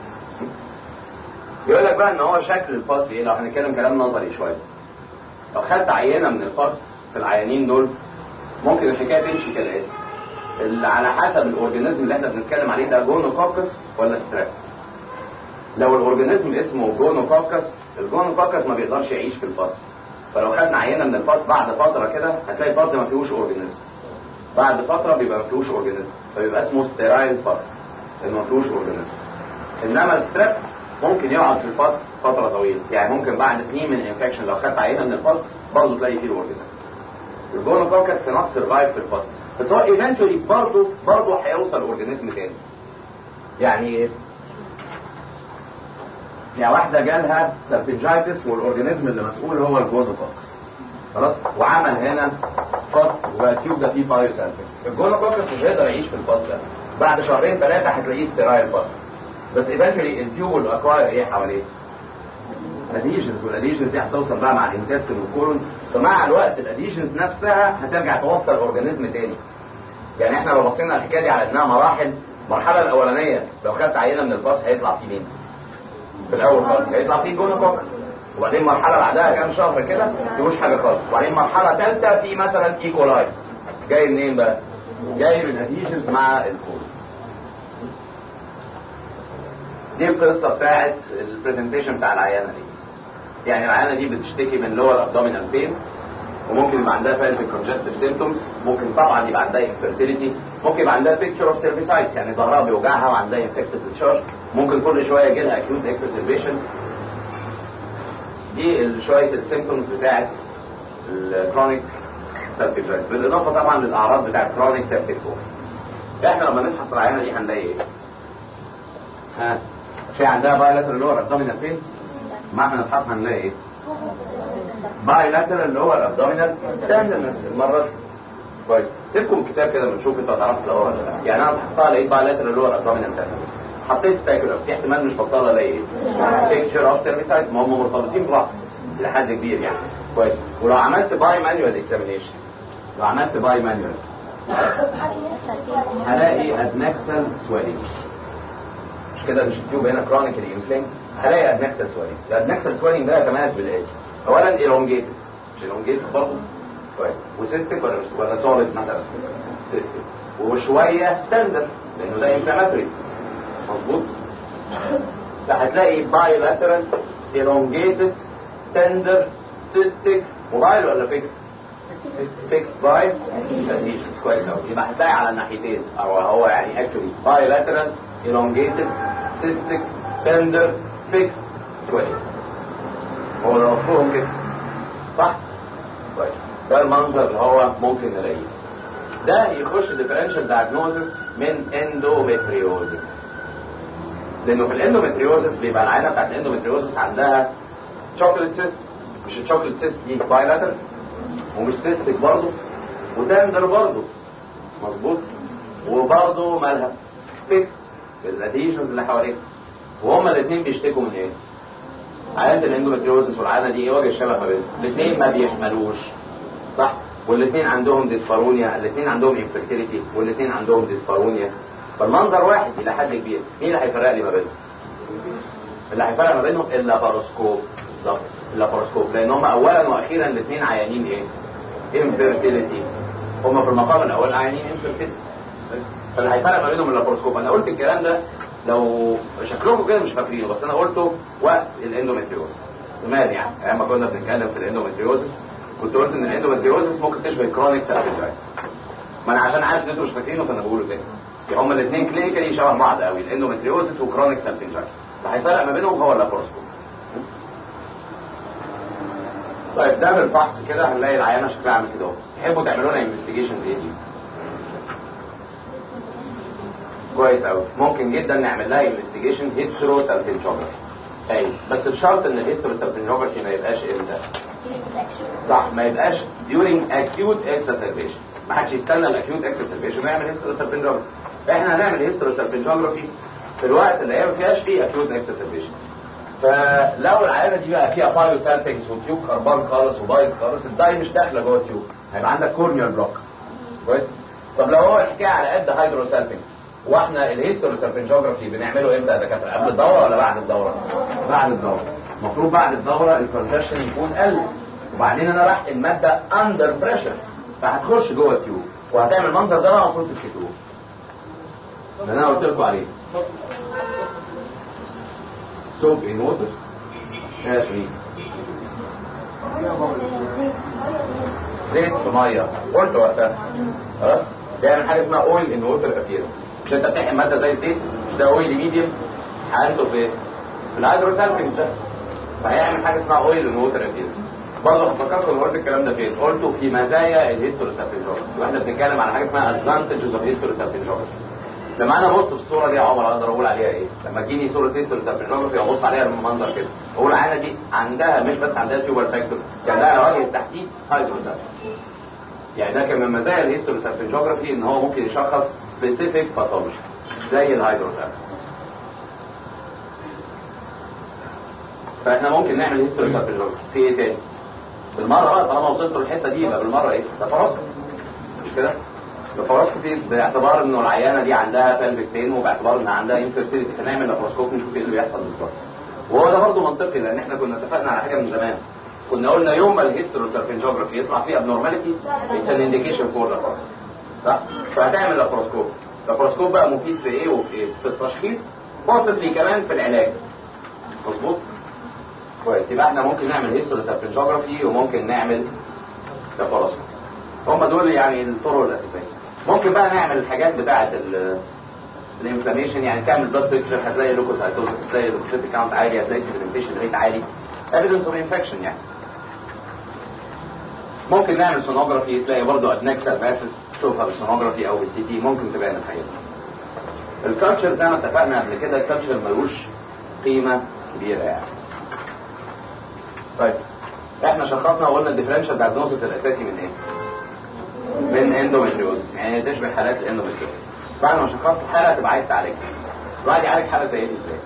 يقول لك بقى ان هو شكل الفص ايه لو هنتكلم كلام نظري شويه لو خدت عينه من الفص في العيانين دول ممكن الحكايه تمشي كالاتي اللي على حسب الاورجانيزم اللي احنا بنتكلم عليه ده جونوكوكس ولا ستراب لو الاورجانيزم اسمه جونوكوكس الجونوكوكس ما بيقدرش يعيش في الفص فلو خدنا عينه من الفص بعد فتره كده هتلاقي الفص ما فيهوش اورجانيزم بعد فتره بيبقى ما فيهوش اورجانيزم فبيبقى اسمه ستيرايل فص لانه ما فيهوش اورجانيزم انما الستراب ممكن يقعد في الفص فتره طويله يعني ممكن بعد سنين من الانفكشن لو خدت عينه من الفص برضه تلاقي فيه الاورجانيزم الجونوكوكس كانت سرفايف في الفصل بس هو ايفنتولي برضه برضه هيوصل اورجانيزم تاني يعني ايه؟ يعني واحده جالها سالفنجايتس والاورجانيزم اللي مسؤول هو الجونوكوكس خلاص وعمل هنا فص وبقى التيوب ده فيه بايو سالفنجز الجونوكوكس مش هيقدر يعيش في الفص ده بعد شهرين ثلاثه هتلاقيه ستيرايل فص بس ايفنتولي التيوب والاكواير ايه حواليه؟ اديشنز والاديشنز دي هتوصل بقى مع الانتستين والكولون فمع الوقت الاديشنز نفسها هترجع توصل اورجانيزم تاني يعني احنا لو بصينا على الحكايه دي على انها مراحل المرحله الاولانيه لو خدت عينه من الباص هيطلع فيه مين؟ في الاول خالص هيطلع فيه جونوكوكس وبعدين مرحله بعدها كام شهر كده مفيهوش حاجه خالص وبعدين مرحله ثالثه في مثلا ايكولاي جاي منين بقى؟ جاي من الاديشنز مع الكولون دي القصه بتاعت البرزنتيشن بتاع العيانه دي يعني العيانه دي بتشتكي من لور ابدومينال بين وممكن يبقى عندها pelvic congestive symptoms ممكن طبعا يبقى عندها infertility ممكن يبقى عندها picture of cervicitis يعني ظهرها بيوجعها وعندها infected discharge ممكن كل شويه يجي لها acute exacerbation دي شويه السيمبتومز بتاعت الكرونيك سيبتيك جوينت بالاضافه طبعا للاعراض بتاعت كرونيك سيبتيك فوس احنا لما نفحص العيانه دي هنلاقي ايه؟ ها في عندها بايلاترال لور ابدومينال فين؟ ما احنا نفحصها هنلاقي ايه؟ بايلاترال لور ابدومينال تندنس المره دي. كويس سيبكم الكتاب كده بنشوف انت هتعرف الاول ولا لا يعني انا فحصتها لقيت بايلاترال لور ابدومينال تندنس حطيت سباكولر في احتمال مش بطاله الاقي ايه؟ بيكتشر اوف سيرفيسايز ما هم مرتبطين ببعض لحد كبير يعني كويس ولو عملت باي مانيوال اكزامينيشن لو عملت باي مانيوال هلاقي ادنكسل سويلنج مش كده مش التيوب هنا كرونيكلي انفلينج هلاقي ادنكسل سويلنج الادنكسل سويلنج ده يتميز بالايه اولا ايلونجيتد مش ايلونجيتد برضه كويس وسيستيك ولا مش ولا سوليد مثلا سيستيك وشويه تندر لانه ده انفلاماتوري مظبوط فهتلاقي باي لاترال elongated tender cystic موبايل ولا فيكس فيكس باي adhesions كويس قوي يبقى هتلاقي على الناحيتين او هو يعني اكشولي باي لاترال elongated cystic tender fixed swelling هو ده مفهوم كده صح كويس ده المنظر اللي هو ممكن نلاقيه ده يخش differential diagnosis من endometriosis لانه في الاندومتريوزس بيبقى العينه بتاعت الاندومتريوزس عندها شوكليت سيست مش الشوكليت سيست دي بايلاتر ومش سيستك برضه وتندر برضه مظبوط وبرضه مالها فيكس بالاديشنز اللي حواليها وهما الاثنين بيشتكوا من ايه؟ عينه الاندومتريوزس والعينه دي ايه وجه الشبه ما بينهم؟ الاثنين ما بيحملوش صح؟ والاثنين عندهم ديسبارونيا الاثنين عندهم انفيرتيليتي والاثنين عندهم ديسبارونيا فالمنظر واحد الى حد كبير مين اللي هيفرق لي ما بينهم اللي هيفرق ما بينهم اللاباروسكوب بالظبط اللاباروسكوب لان هم اولا واخيرا الاثنين عيانين ايه انفيرتيليتي هم في المقام الاول عيانين انفيرتيليتي فاللي هيفرق ما بينهم اللاباروسكوب انا قلت الكلام ده لو شكلكم كده مش فاكرينه بس انا قلته وقت الاندومتريوز زمان يعني ايام ما كنا بنتكلم في الاندومتريوزس كنت قلت ان الاندومتريوزس ممكن تشبه كرونيك سيرفيترايتس ما انا عشان عارف ان انتوا مش فاكرينه فانا بقوله تاني يعني هما الاثنين كلينيكالي شبه بعض قوي الاندومتريوزس وكرونيك سالفنجايتس اللي هيفرق ما بينهم هو اللاباروسكوب طيب ده بالفحص كده هنلاقي العيانه شكلها عامل كده اهو تحبوا تعملوا لنا انفستيجيشن ايه دي كويس قوي ممكن جدا نعمل لها انفستيجيشن هيسترو سالفنجوجرافي ايوه بس بشرط ان الهيسترو سالفنجوجرافي ما يبقاش امتى صح ما يبقاش during acute exacerbation ما حدش يستنى الاكيوت اكسسربيشن ويعمل هيستروسالبنجوجرافي احنا هنعمل هيستروسالبنجوجرافي في الوقت اللي هي ما فيهاش فيه اكيوت اكسسربيشن فلو العيانه دي بقى فيها بايو سالفنجز وتيوب خربان خالص وبايظ خالص الداي مش داخله جوه التيوب هيبقى عندك كورنيال بلوك كويس طب لو هو الحكايه على قد هيدروسالفنجز واحنا الهيستروسالبنجوجرافي بنعمله امتى يا دكاتره قبل الدوره ولا بعد الدوره بعد الدوره المفروض بعد الدوره الكونتراكشن يكون قل وبعدين انا راح الماده اندر بريشر فهتخش جوه التيوب وهتعمل المنظر ده المفروض تفتكروه اللي انا قلت لكم عليه سوب ان ووتر يا شريف زيت في ميه قلت وقتها خلاص بيعمل حاجه اسمها اويل ان ووتر ابيرنس مش انت بتحقن ماده زي الزيت مش ده اويل ميديوم حقنته في في الهيدروسالفنج ده فهيعمل حاجه اسمها اويل ان ووتر ابيرنس برضه فكرت ان قلت الكلام ده فين قلته في مزايا الهيستوروسالفنجوجرافي واحنا بنتكلم على حاجه اسمها ادفانتجز اوف هيستوروسالفنجوجرافي لما انا ابص في الصوره دي يا عمر اقدر اقول عليها ايه لما تجيني صوره هيستوروسالفنجوجرافي ابص عليها بالمنظر كده اقول العينه دي عندها مش بس عندها تيوبر فاكتور يعني عندها وجه التحديد هيدروسالفنج يعني ده كان من مزايا الهيستوروسالفنجوجرافي ان هو ممكن يشخص سبيسيفيك باثولوجي زي الهيدروسالفنج فاحنا ممكن نعمل هيستوروسالفنجوجرافي في ايه تاني بالمره بقى طالما وصلت للحته دي يبقى بالمره ايه لاباروسكوبي مش كده لاباروسكوبي باعتبار انه العيانه دي عندها بلفيك بين وباعتبار انها عندها انفيرتيليتي هنعمل لاباروسكوب نشوف ايه اللي بيحصل بالظبط وهو ده برضه منطقي لان احنا كنا اتفقنا على حاجه من زمان كنا قلنا يوم ما الهيستوروسالفنجوجرافي يطلع فيه ابنورماليتي اتس ان انديكيشن فور لاباروسكوب صح فهتعمل لاباروسكوب لاباروسكوب بقى مفيد في ايه وفي ايه في التشخيص possibly كمان في العلاج مظبوط كويس يبقى احنا ممكن نعمل هيستوروسالفنجوجرافي وممكن نعمل لاباروسكوبي هم دول يعني الطرق الاساسيه ممكن بقى نعمل الحاجات بتاعه الانفلاميشن يعني تعمل بلاد بيكتشر هتلاقي لوكوسايتوزس هتلاقي لوكوسيتيك كاونت عالي هتلاقي سيجمنتيشن ريت عالي evidence of infection يعني ممكن نعمل سونوجرافي تلاقي برضه ادنكسال ماسس تشوفها بالسونوجرافي او بالسي تي ممكن تبان الحاجات دي الكالتشر زي ما اتفقنا قبل كده الكالتشر ملوش قيمه كبيره يعني طيب احنا شخصنا وقلنا الديفرنشال دايجنوستس الاساسي من ايه؟ من اندوميتريوز يعني تشبه حالات الاندوميتريوز بعد ما شخصت حاله تبقى عايز تعالجها الواحد يعالج حاله زي دي ازاي؟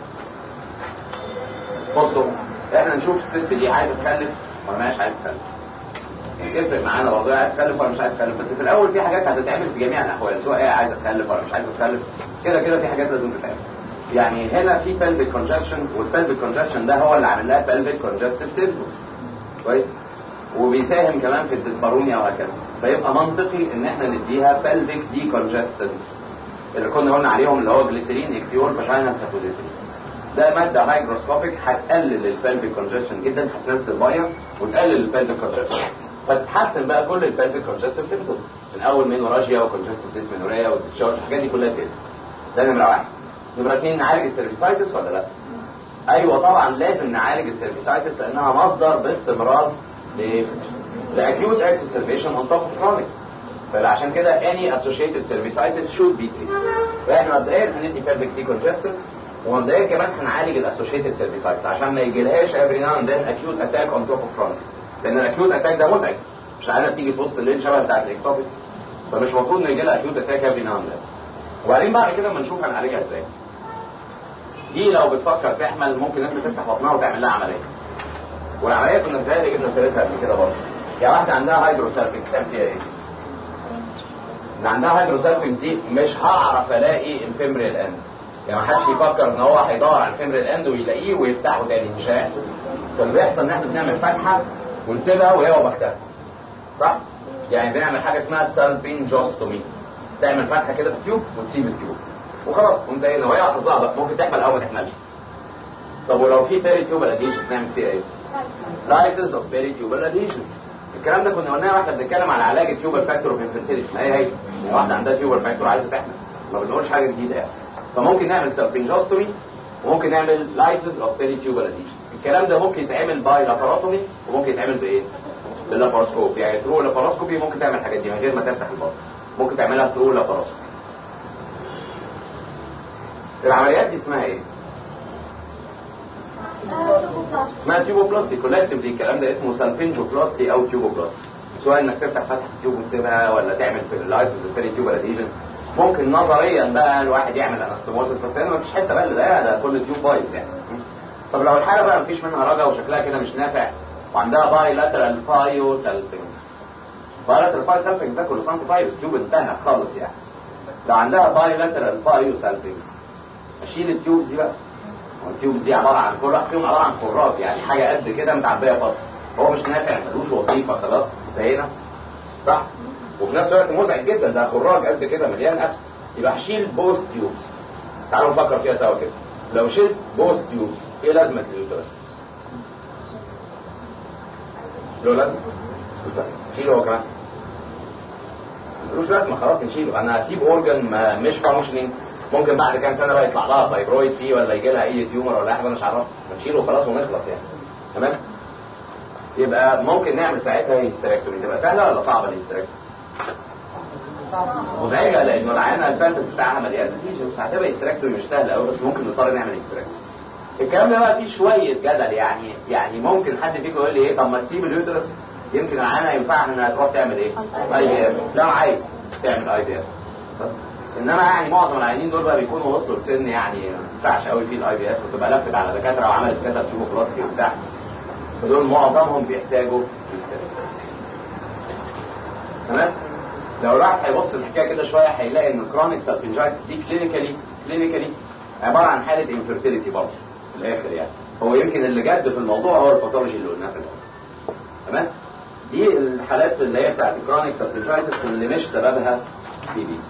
بصوا احنا نشوف الست دي عايزه تخلف ولا مش عايزه تخلف يعني يفرق معانا برضه عايز تخلف ولا مش عايز تخلف بس في الاول في حاجات هتتعمل في جميع الاحوال سواء هي عايزه تخلف ولا مش عايزه تخلف كده كده في حاجات لازم تتعمل يعني هنا في pelvic congestion والبلفيك congestion ده هو اللي عامل لها pelvic congestive syndrome كويس وبيساهم كمان في الديسبارونيا وهكذا فيبقى منطقي ان احنا نديها pelvic decongestants اللي كنا قلنا عليهم اللي هو جليسرين اكتيول فاجينال سابوزيتوريز ده ماده هايجروسكوبيك هتقلل البلفيك كونجستشن جدا هتنزل الميه وتقلل البلفيك كونجستشن فتتحسن بقى كل البلفيك كونجستيف سيمبتومز من اول مينوراجيا وكونجستيف ديسمينوريا والديسشارج الحاجات دي كلها كده ده نمره واحد نمره اثنين نعالج السيرفيسايتس ولا لا؟ ايوه طبعا لازم نعالج السيرفيسايتس لانها مصدر باستمرار ل لاكيوت اكسسربيشن اون توب اوف كرونيك فعشان كده any associated cervicitis should be treated فاحنا مبدئيا هندي pelvic decongestants ومبدئيا كمان هنعالج الاسوشيتد سيرفيسايتس عشان ما يجيلهاش every now and then acute attack on top of chronic لان الاكيوت اتاك ده مزعج مش عارفه تيجي في وسط الليل شبه بتاعت الاكتوبيك فمش المفروض ان يجي لها acute attack every now and then وبعدين بعد كده اما نشوف هنعالجها ازاي دي لو بتفكر تحمل ممكن انت تفتح بطنها وتعمل لها عمليه والعمليه كنا بنتهيألي جبنا سيرتها قبل كده برضه يعني واحده عندها هايدروسالفينج تعمل فيها ايه؟ اللي عندها هايدروسالفينج دي مش هعرف الاقي الفيمريال اند يعني ما حدش يفكر ان هو هيدور على الفيمريال اند ويلاقيه ويفتحه تاني مش هيحصل فاللي بيحصل ان احنا بنعمل فتحه ونسيبها وهي وبختها صح؟ يعني بنعمل حاجه اسمها سالفينجوستومي تعمل فتحه كده في التيوب وتسيب التيوب وخلاص وانت ايه وهي حافظها بقى ممكن تحمل او ما تحملش طب ولو في بيري تيوبال اديشنز نعمل فيها ايه؟ لايسز اوف بيري تيوبال اديشنز الكلام ده كنا قلناه واحنا بنتكلم على علاج التيوبال فاكتور اوف انفيرتيليتي ما هي هي يعني واحده عندها تيوبال فاكتور عايزه تحمل ما بنقولش حاجه جديده يعني فممكن نعمل سالفينجوستومي وممكن نعمل لايسز اوف بيري تيوبال اديشنز الكلام ده ممكن يتعمل باي لاباروتومي وممكن يتعمل بايه؟ باللاباروسكوب يعني ثرو لاباروسكوبي ممكن تعمل الحاجات دي من غير ما تفتح البطن ممكن تعملها ثرو لاباروسكوبي العمليات دي اسمها ايه؟ اسمها تيوبوبلاستي كولكتيفلي الكلام ده اسمه سالفينجوبلاستي او تيوبوبلاستي سواء انك تفتح فتحه التيوب وتسيبها ولا تعمل في اللايسنس البيري تيوبال اديشنز ممكن نظريا بقى الواحد يعمل انستموزس بس هنا مفيش حته بل ده ده كل تيوب بايظ يعني طب لو الحاله بقى مفيش منها رجا وشكلها كده مش نافع وعندها باي لاترال بايو سالفينجز باي لاترال بايو سالفينجز ده كله سنتي بايو التيوب انتهى خالص يعني لو عندها باي لاترال بايو سالفينجز اشيل التيوب دي بقى والتيوب دي عباره عن كل واحد فيهم عباره عن خراج يعني حاجه قد كده متعبيه فصل هو مش نافع ملوش وظيفه خلاص انتهينا صح وفي نفس الوقت مزعج جدا ده خراج قد كده مليان نفس يبقى هشيل بوث تيوبس تعالوا نفكر فيها سوا كده لو شلت بوث تيوبس ايه لازمه اليوترس؟ له لازمه؟ شيله هو كمان ملوش لازمه خلاص نشيله انا هسيب اورجن مش فانكشنينج ممكن بعد كام سنه بقى يطلع لها فايبرويد فيه ولا يجي لها اي تيومر ولا اي حاجه مش عارفها نشيله خلاص ونخلص يعني تمام يبقى ممكن نعمل ساعتها هيستريكتوري تبقى سهله ولا صعبه الهيستريكتوري مزعجه لانه العينه السنتس بتاعها مليان ليجنز هتبقى هيستريكتوري مش سهله قوي بس ممكن نضطر نعمل هيستريكتوري الكلام ده بقى فيه شويه جدل يعني يعني ممكن حد فيكم يقول لي ايه طب ما تسيب اليوترس يمكن العينه ينفعها انها تروح تعمل ايه؟ اي دي اف لا عايز تعمل اي دي اف انما يعني معظم العيانين دول بقى بيكونوا وصلوا لسن يعني ما ينفعش قوي فيه الاي بي اف وتبقى لفت على دكاتره وعملت كذا تيوب بلاستي وبتاع فدول معظمهم بيحتاجوا تمام لو الواحد هيبص الحكايه كده شويه هيلاقي ان كرونيك سالفنجايتس دي كلينيكالي كلينيكالي عباره عن حاله انفيرتيليتي برضه في الاخر يعني هو يمكن اللي جد في الموضوع هو الباثولوجي اللي قلناه في الاول تمام دي الحالات اللي هي بتاعت الكرونيك سالفنجايتس اللي مش سببها تي بي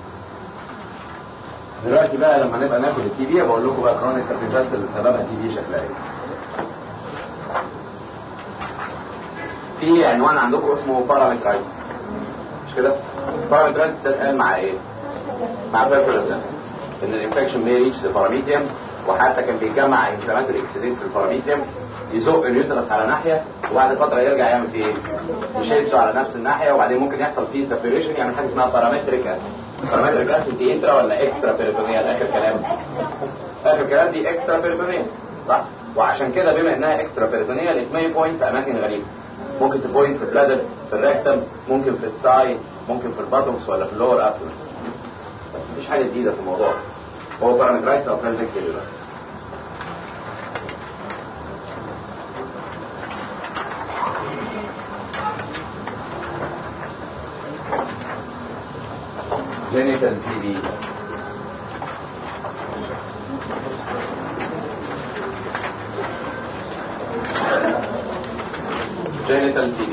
دلوقتي بقى لما نبقى ناخد التي بي بقول لكم بقى كرونيك سالفنجايتس اللي سببها تي بي شكلها ايه في عنوان عندكم اسمه بارامترايتس مش كده بارامترايتس ده اتقال مع ايه مع بيرفورنس ان الانفكشن may reach the paramecium وحتى كان بيجمع انفلاماتوري اكسيدنت في الباراميتيوم يزق اليوترس على ناحيه وبعد فتره يرجع يعمل فيه ايه؟ يشده على نفس الناحيه وبعدين ممكن يحصل فيه سبيريشن يعمل حاجه اسمها بارامتريك اسيد بارامتريك اسيد دي انترا ولا اكسترا بيريتونيال اخر كلام اخر كلام دي اكسترا بيريتونيال صح وعشان كده بما انها اكسترا بيريتونيال ات بوينت في اماكن غريبه ممكن تبوينت في البلادر في الريكتم ممكن في الثاي ممكن في الباتوكس ولا في اللور ابدومن بس مفيش حاجه جديده في الموضوع هو بارامترايتس او بلانتك سيلولار genital TB genital TB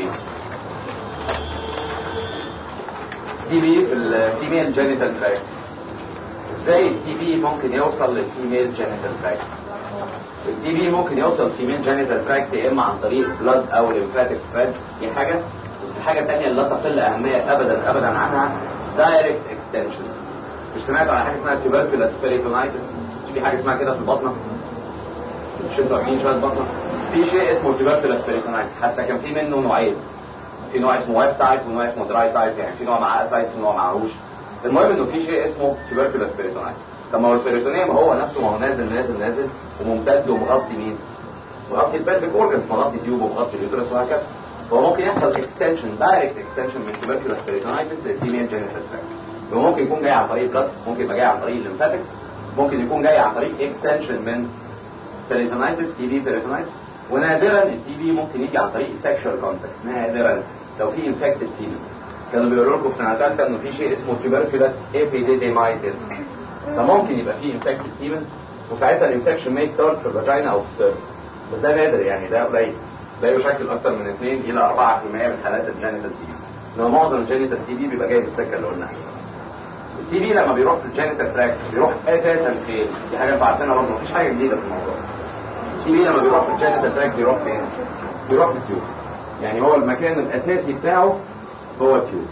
TB في الفيميل جينيتال تراكت ازاي التي بي ممكن يوصل للفيميل جينيتال تراكت التي بي ممكن يوصل للفيميل جينيتال تراكت يا اما عن طريق بلاد او ليمفاتيك سبريد دي حاجه بس الحاجه الثانيه اللي لا تقل اهميه ابدا ابدا عنها دايركت اكستنشن مش سمعتوا على حاجه اسمها تيوبركولاس بيريتونايتس في حاجه اسمها كده في البطنه مش انتوا عارفين شويه البطنه في شيء اسمه تيوبركولاس بيريتونايتس حتى كان في منه نوعين في نوع اسمه ويب تايب ونوع اسمه دراي تايب يعني في نوع مع اسايتس ونوع معهوش المهم انه في شيء اسمه تيوبركولاس بيريتونايتس طب ما هو البيريتونيوم هو نفسه ما هو نازل نازل نازل وممتد ومغطي مين؟ مغطي البلفيك اورجنز مغطي تيوب ومغطي اليوترس وهكذا فهو ممكن يحصل اكستنشن دايركت اكستنشن من تيوبركولاس بيريتونايتس للفيميل جينيتال تراكت وممكن يكون جاي عن طريق بلاد ممكن يبقى جاي عن طريق الليمفاتكس ممكن يكون جاي عن طريق اكستنشن من بيريتونايتس تي بي بيريتونايتس ونادرا التي بي ممكن يجي عن طريق سexual كونتاكت نادرا لو في انفكتد سيمن كانوا بيقولوا لكم في سنه ثالثه انه في شيء اسمه تيوبركولاس ابيديديمايتس فممكن يبقى في انفكتد سيمن وساعتها الانفكشن ما ستارت في الفاجينا او في السيرفس بس ده نادر يعني ده قليل ده يشكل اكثر من 2 الى 4% من حالات الجينيتال تي بي انما معظم الجينيتال تي بي بيبقى جاي بالسكه اللي قلنا عليها التي بي لما بيروح في الجينيتال تراكت بيروح اساسا فين؟ دي حاجه انتوا عارفينها برضه مفيش حاجه جديده في الموضوع التي بي لما بيروح في الجينيتال تراكت بيروح فين؟ بيروح في التيوبس يعني هو المكان الاساسي بتاعه هو التيوبس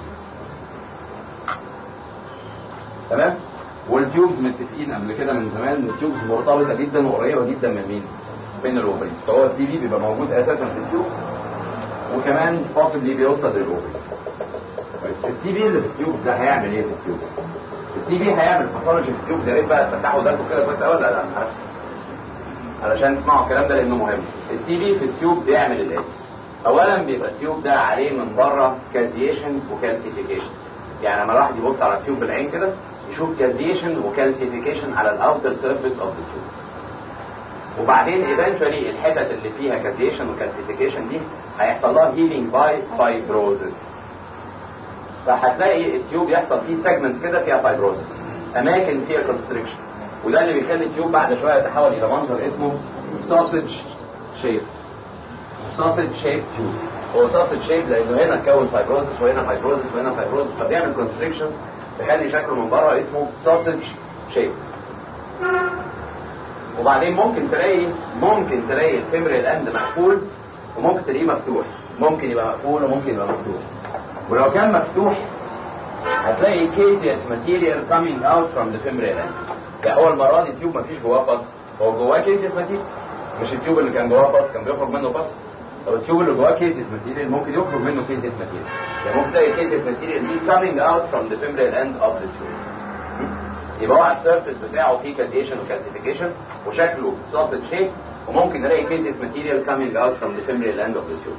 تمام والتيوبز متفقين قبل كده من زمان ان التيوبز مرتبطه جدا وقريبه جدا من مين؟ بين الاوفريز فهو التي بي بيبقى موجود اساسا في التيوبز وكمان possibly بيوصل للاوفريز التي بي اللي في التيوبز ده هيعمل ايه في التيوبز؟ التي بي هيعمل باثولوجي في التيوبز يا ريت بقى تفتحوا ده كده كويس قوي لا لا مش عارف علشان تسمعوا الكلام ده لانه مهم التي بي في التيوب بيعمل الاتي اولا بيبقى التيوب ده عليه من بره كازيشن وكالسيفيكيشن يعني لما الواحد يبص على التيوب بالعين كده يشوف كازيشن وكالسيفيكيشن على الاوتر سيرفيس اوف ذا تيوب وبعدين ايفنتشولي الحتت اللي فيها كازيشن وكالسيفيكيشن دي هيحصل لها هيلينج باي فايبروزس فهتلاقي التيوب يحصل فيه سيجمنتس كده فيها فايبروزس اماكن فيها كونستريكشن وده اللي بيخلي التيوب بعد شويه يتحول الى منظر اسمه ساسج شيب ساسج شيب تيوب هو ساسج شيب لانه هنا اتكون فايبروزس وهنا فايبروزس وهنا فايبروزس فبيعمل كونستريكشنز تخلي شكله من بره اسمه ساسج شيب وبعدين ممكن تلاقي ممكن تلاقي الفيمريال اند مقفول وممكن تلاقيه مفتوح ممكن يبقى مقفول وممكن يبقى مفتوح ولو كان مفتوح هتلاقي كيسيس ماتيريال coming out from the femoral end يعني هو المره دي التيوب مفيش جواه باص هو جواه كيسيس ماتيريال مش التيوب اللي كان جواه باص كان بيخرج منه باص طب التيوب اللي جواه كيسيس ماتيريال ممكن يخرج منه كيسيس ماتيريال يعني ممكن تلاقي كيسيس ماتيريال دي coming out from the femoral end of the tube يبقى هو على السيرفيس بتاعه فيه كازيشن وكالسيفيكيشن وشكله ساسج شيب وممكن نلاقي كيسيس ماتيريال coming out from the femoral end of the tube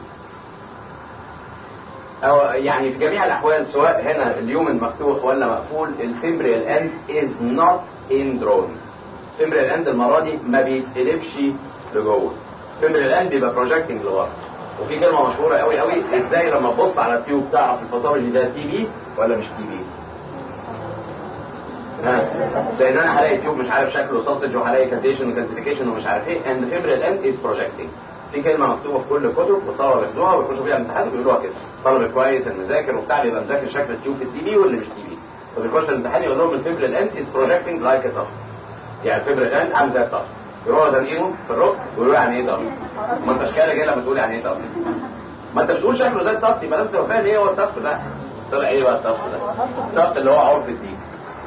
أو يعني في جميع الأحوال سواء هنا اليومن مفتوح ولا مقفول الفيمبريال اند از نوت ان درون الفيمبريال اند المرة دي ما بيتقلبش لجوه الفيمبريال اند بيبقى بروجكتنج لورا وفي كلمة مشهورة قوي قوي ازاي لما تبص على التيوب تعرف الباثولوجي ده تي بي ولا مش تي بي لان انا هلاقي تيوب مش عارف شكله ساسج وهلاقي كازيشن وكالسيفيكيشن ومش عارف ايه اند فيمبريال اند از بروجكتنج في كلمه مكتوبه في كل الكتب والطلبه بياخدوها ويخشوا بيها الامتحان وبيقولوها كده طالب كويس المذاكر وبتاع بيبقى مذاكر شكل التيوب في التي بي واللي مش تي بي فبيخش الامتحان يقول لهم الفيبرال اند از بروجكتنج لايك ا طف يعني الفيبرال اند عامل زي الطف يروحوا زنقينه في الركب ويقولوا يعني ايه طف ما انت اشكالك ايه لما تقول يعني ايه طف ما انت بتقول شكله زي الطفل يبقى لازم تبقى فاهم ايه هو الطفل ده طلع ايه بقى الطفل ده الطفل اللي هو عرف الدين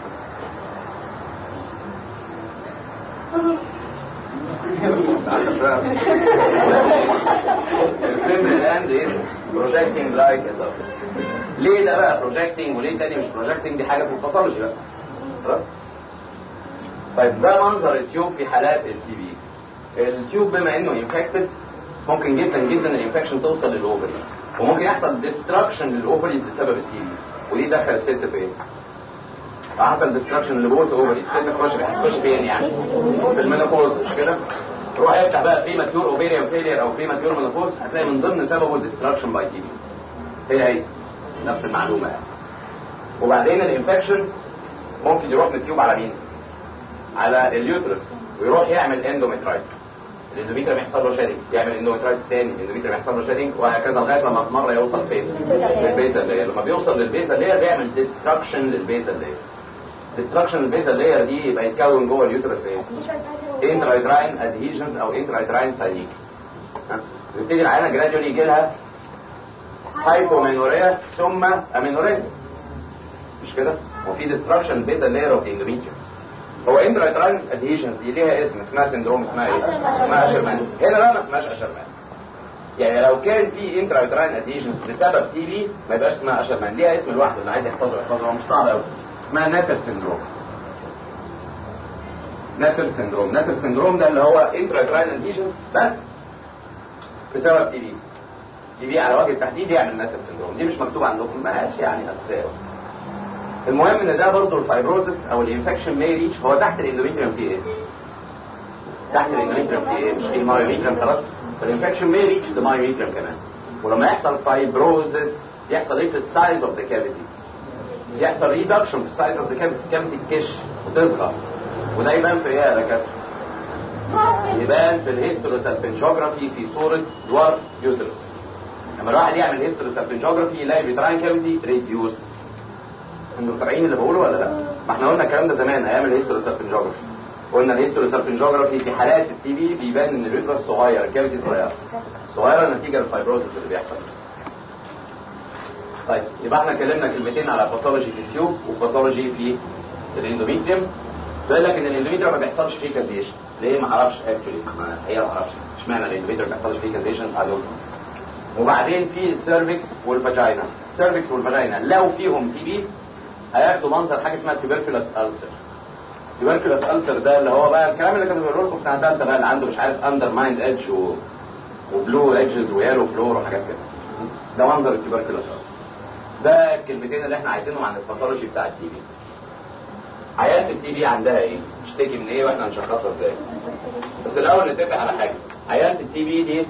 الفيمينين اند از بروجيكتنج لايك ليه ده بقى بروجيكتنج وليه تاني مش بروجيكتنج دي حاجه في الباثولوجي بقى خلاص طيب ده منظر التيوب في حالات التي بي التيوب بما انه انفكتد ممكن جدا جدا الانفكشن توصل للاوفري وممكن يحصل ديستراكشن للاوفريز بسبب التي بي ودي دخل الست في ايه؟ حصل ديستراكشن لبوث اوفري الست تخش تخش فين يعني؟ في المينوبوز مش كده؟ روح افتح بقى بري ماتيور اوفيريان فيلير او بري ماتيور مينوبوز هتلاقي من ضمن سببه ديستراكشن باي تي بي هي هي نفس المعلومه يعني وبعدين الانفكشن ممكن يروح من التيوب على مين؟ على اليوترس ويروح يعمل اندوميترايتس الاندوميتريم يحصل له شيدنج يعمل اندوميترايتس تاني الاندوميتريم يحصل له شيدنج وهكذا لغايه لما في مره يوصل فين؟ للبيزل لاير لما بيوصل للبيزل لاير بيعمل ديستراكشن للبيزل لاير ديستراكشن للبيزل لاير دي يبقى يتكون جوه اليوترس ايه؟ انترايتراين ادهيجنز او انترايتراين ساينيك تبتدي العينه جراديولي يجي لها هايبومينوريا ثم امينوريا مش كده؟ وفي ديستراكشن بيزل لاير اوف اندوميتريم هو انترايتراين ادهيجنز دي ليها اسم اسمها سندروم اسمها ايه؟ اسمها اشرمان هنا بقى ما اسمهاش اشرمان يعني لو كان في انترايتراين ادهيجنز بسبب تي بي ما يبقاش اسمها اشرمان ليها اسم لوحده اللي عايز يحفظه يحفظه هو مش صعب قوي اسمها ناتر سندروم ناتر سندروم ناتر سندروم ده اللي هو انترايتراين ادهيجنز بس بسبب تي بي تي بي على وجه التحديد يعمل ناتر سندروم دي مش مكتوب عندكم ما يعني اساسيه المهم ان ده برضه الفايبروزس او الانفكشن ماي ريتش هو تحت الاندوميتريوم في ايه؟ تحت الاندوميتريوم في ايه؟ مش في المايوميتريوم خلاص؟ فالانفكشن ماي ريتش ذا مايوميتريوم كمان ولما يحصل فايبروزس يحصل ايه في السايز اوف ذا كافيتي؟ يحصل ريدكشن في السايز اوف ذا كافيتي الكافيتي تكش وتصغر وده يبان في ايه يا دكاتره؟ يبان في الهيستروسالفنجوجرافي في صوره دوار يوترس لما الواحد يعمل هيستروسالفنجوجرافي يلاقي الفيتراين كافيتي ريديوس انتوا متابعين اللي بقوله ولا لا؟ ما احنا قلنا الكلام ده زمان ايام الهيستروسالفنجوجرافي قلنا الهيستروسالفنجوجرافي في حالات التي بي بيبان ان اليوترس صغير الكافيتي صغيره صغيره نتيجه للفايبروزس اللي بيحصل طيب يبقى احنا اتكلمنا كلمتين على باثولوجي في التيوب وباثولوجي في الاندوميتريوم بيقول لك ان الاندوميتريوم ما بيحصلش فيه كازيشن ليه ما اعرفش اكشولي هي ما اعرفش اشمعنى الاندوميتريوم ما بيحصلش فيه كازيشن قالوا وبعدين في السيرفكس والفاجينا السيرفكس والفاجينا لو فيهم تي بي هياخدوا منظر حاجه اسمها تيبركلوس ألسر تيبركلوس ألسر ده اللي هو بقى الكلام اللي كانوا بيقولوا لكم في سنه ثالثه بقى اللي عنده مش عارف اندر مايند ايدج و... وبلو ايدجز ويالو فلور وحاجات كده ده منظر التيبركلوس ألسر ده الكلمتين اللي احنا عايزينهم عن الباثولوجي بتاع التي بي عيان التي بي عندها ايه؟ تشتكي من ايه واحنا هنشخصها ازاي؟ بس الاول نتفق على حاجه عيان التي بي دي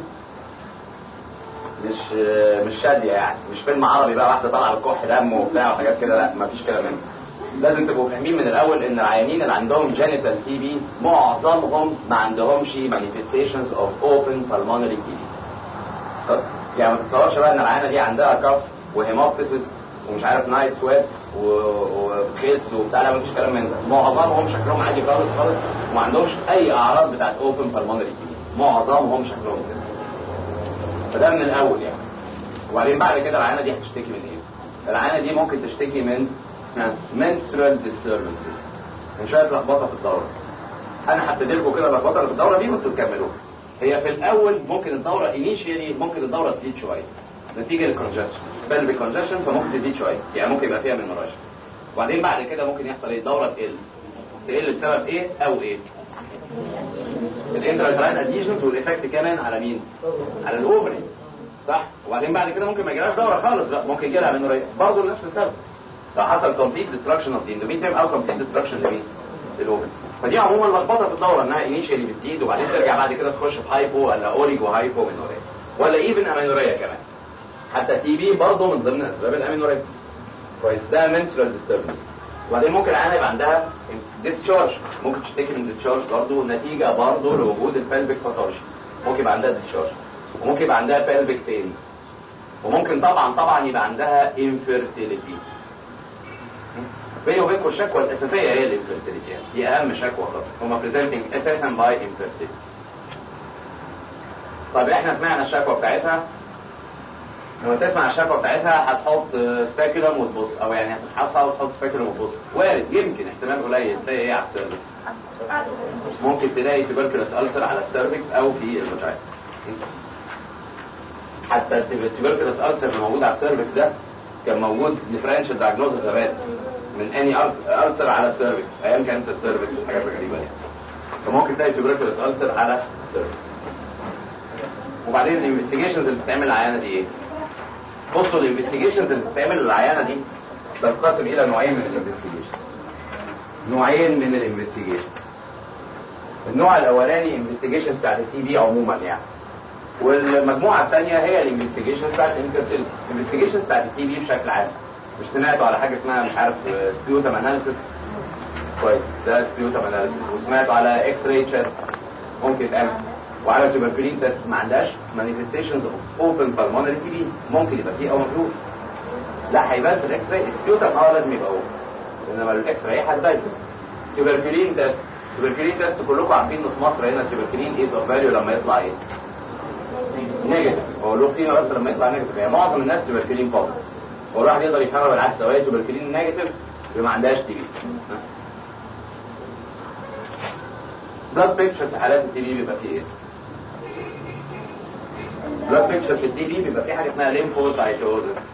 مش مش شاديه يعني مش فيلم عربي بقى واحده طالعه بكح دم وبتاع وحاجات كده لا مفيش كده منه لازم تبقوا فاهمين من الاول ان العيانين اللي عندهم جينيتال تي بي معظمهم ما عندهمش مانيفستيشنز اوف اوبن بالمونري تي بي يعني ما تتصورش بقى ان العيانه دي عندها كف وهيموبتسس ومش عارف نايت سويتس وخس وبتاع لا مفيش كلام من ده معظمهم شكلهم عادي خالص خالص وما عندهمش اي اعراض بتاعت اوبن بالمونري تي بي معظمهم شكلهم كده فده من الاول يعني وبعدين بعد كده العيانه دي هتشتكي من ايه العيانه دي ممكن تشتكي من menstrual disturbances من شويه لخبطه في الدوره انا هبتدي لكم كده اللخبطه في الدوره دي وانتوا تكملوها هي في الاول ممكن الدوره انيشيالي ممكن الدوره تزيد شويه نتيجه للكونجشن بل بالكونجشن فممكن تزيد شويه يعني ممكن يبقى فيها من مراجع وبعدين بعد كده ممكن يحصل ايه الدوره تقل تقل بسبب ايه او ايه الانترالتراين اديشنز والايفكت كمان على مين على الاوفري صح وبعدين بعد كده ممكن ما يجيلهاش دوره خالص لا ممكن يجي لها منوريا برضه لنفس السبب لو حصل كومبليت ديستراكشن اوف الاندوميتريوم او كومبليت ديستراكشن لمين للاوفري فدي عموما لخبطه في الدوره انها انيشيالي بتزيد وبعدين ترجع بعد كده تخش في هايبو ولا اوريجو هايبو منوريا ولا ايفن امينوريا كمان حتى تي بي برضه من ضمن اسباب الامينوريا كويس ده منسولار ديستربنس وبعدين ممكن العيانه يبقى عندها ديسشارج ممكن تشتكي من ديسشارج برضه نتيجه برضه لوجود البلبك باثولوجي ممكن يبقى عندها ديسشارج وممكن يبقى عندها بلبك بين وممكن طبعا طبعا يبقى عندها انفيرتيليتي بيني وبينكم الشكوى الاساسيه هي الانفيرتيليتي يعني دي اهم شكوى خالص هما بريزنتنج اساسا باي انفيرتيليتي طب احنا سمعنا الشكوى بتاعتها لما تسمع الشكوى بتاعتها هتحط سبيكولم وتبص او يعني هتفحصها وتحط سبيكولم وتبص وارد يمكن احتمال قليل تلاقي ايه على السيرفكس ممكن تلاقي تبركلوس ألسر على السيرفكس او في الفاجينا حتى التبركلوس ألسر اللي موجود على السيرفكس ده كان موجود ديفرنشال دايجنوز زمان من اني ألسر على السيرفكس ايام كانت السيرفكس والحاجات الغريبه دي فممكن تلاقي تبركلوس ألسر على السيرفكس وبعدين الانفستيجيشنز اللي بتتعمل العيانه دي ايه؟ بصوا الانفستيجيشنز اللي بتتعمل للعيانه دي تنقسم الى نوعين من الانفستيجيشن نوعين من الانفستيجيشن النوع الاولاني انفستيجيشن بتاعت التي بي عموما يعني والمجموعه الثانيه هي الانفستيجيشن بتاعت الانفيرتيلتي الانفستيجيشن بتاعت التي بي بشكل عام مش سمعتوا على حاجه اسمها مش عارف سبيوتم اناليسيس كويس ده سبيوتم اناليسيس وسمعتوا على اكس راي تشيست ممكن يتعمل وعلى تيوبركلين تيست ما عندهاش مانيفستيشنز اوف اوبن بالمونري تي بي ممكن يبقى فيه او مفيهوش لا هيبان في الاكس راي سبيوتم اه لازم يبقى اوبن انما الاكس راي هتبان تيوبركلين تيست تيوبركلين تيست كلكم عارفين ان في مصر هنا التيوبركلين ايز اوف فاليو لما يطلع ايه؟ نيجاتيف هو له قيمه بس لما يطلع نيجاتيف يعني معظم الناس تيوبركلين بوزيتيف هو الواحد يقدر يفهمها بالعكس لو هي تيوبركلين نيجاتيف يبقى ما عندهاش تي بي بلاد بيكتشر في حالات التي بي بيبقى فيه ايه؟ بلاد بيكتشر في التي بي بيبقى فيه حاجه اسمها ليمفوسايتوزس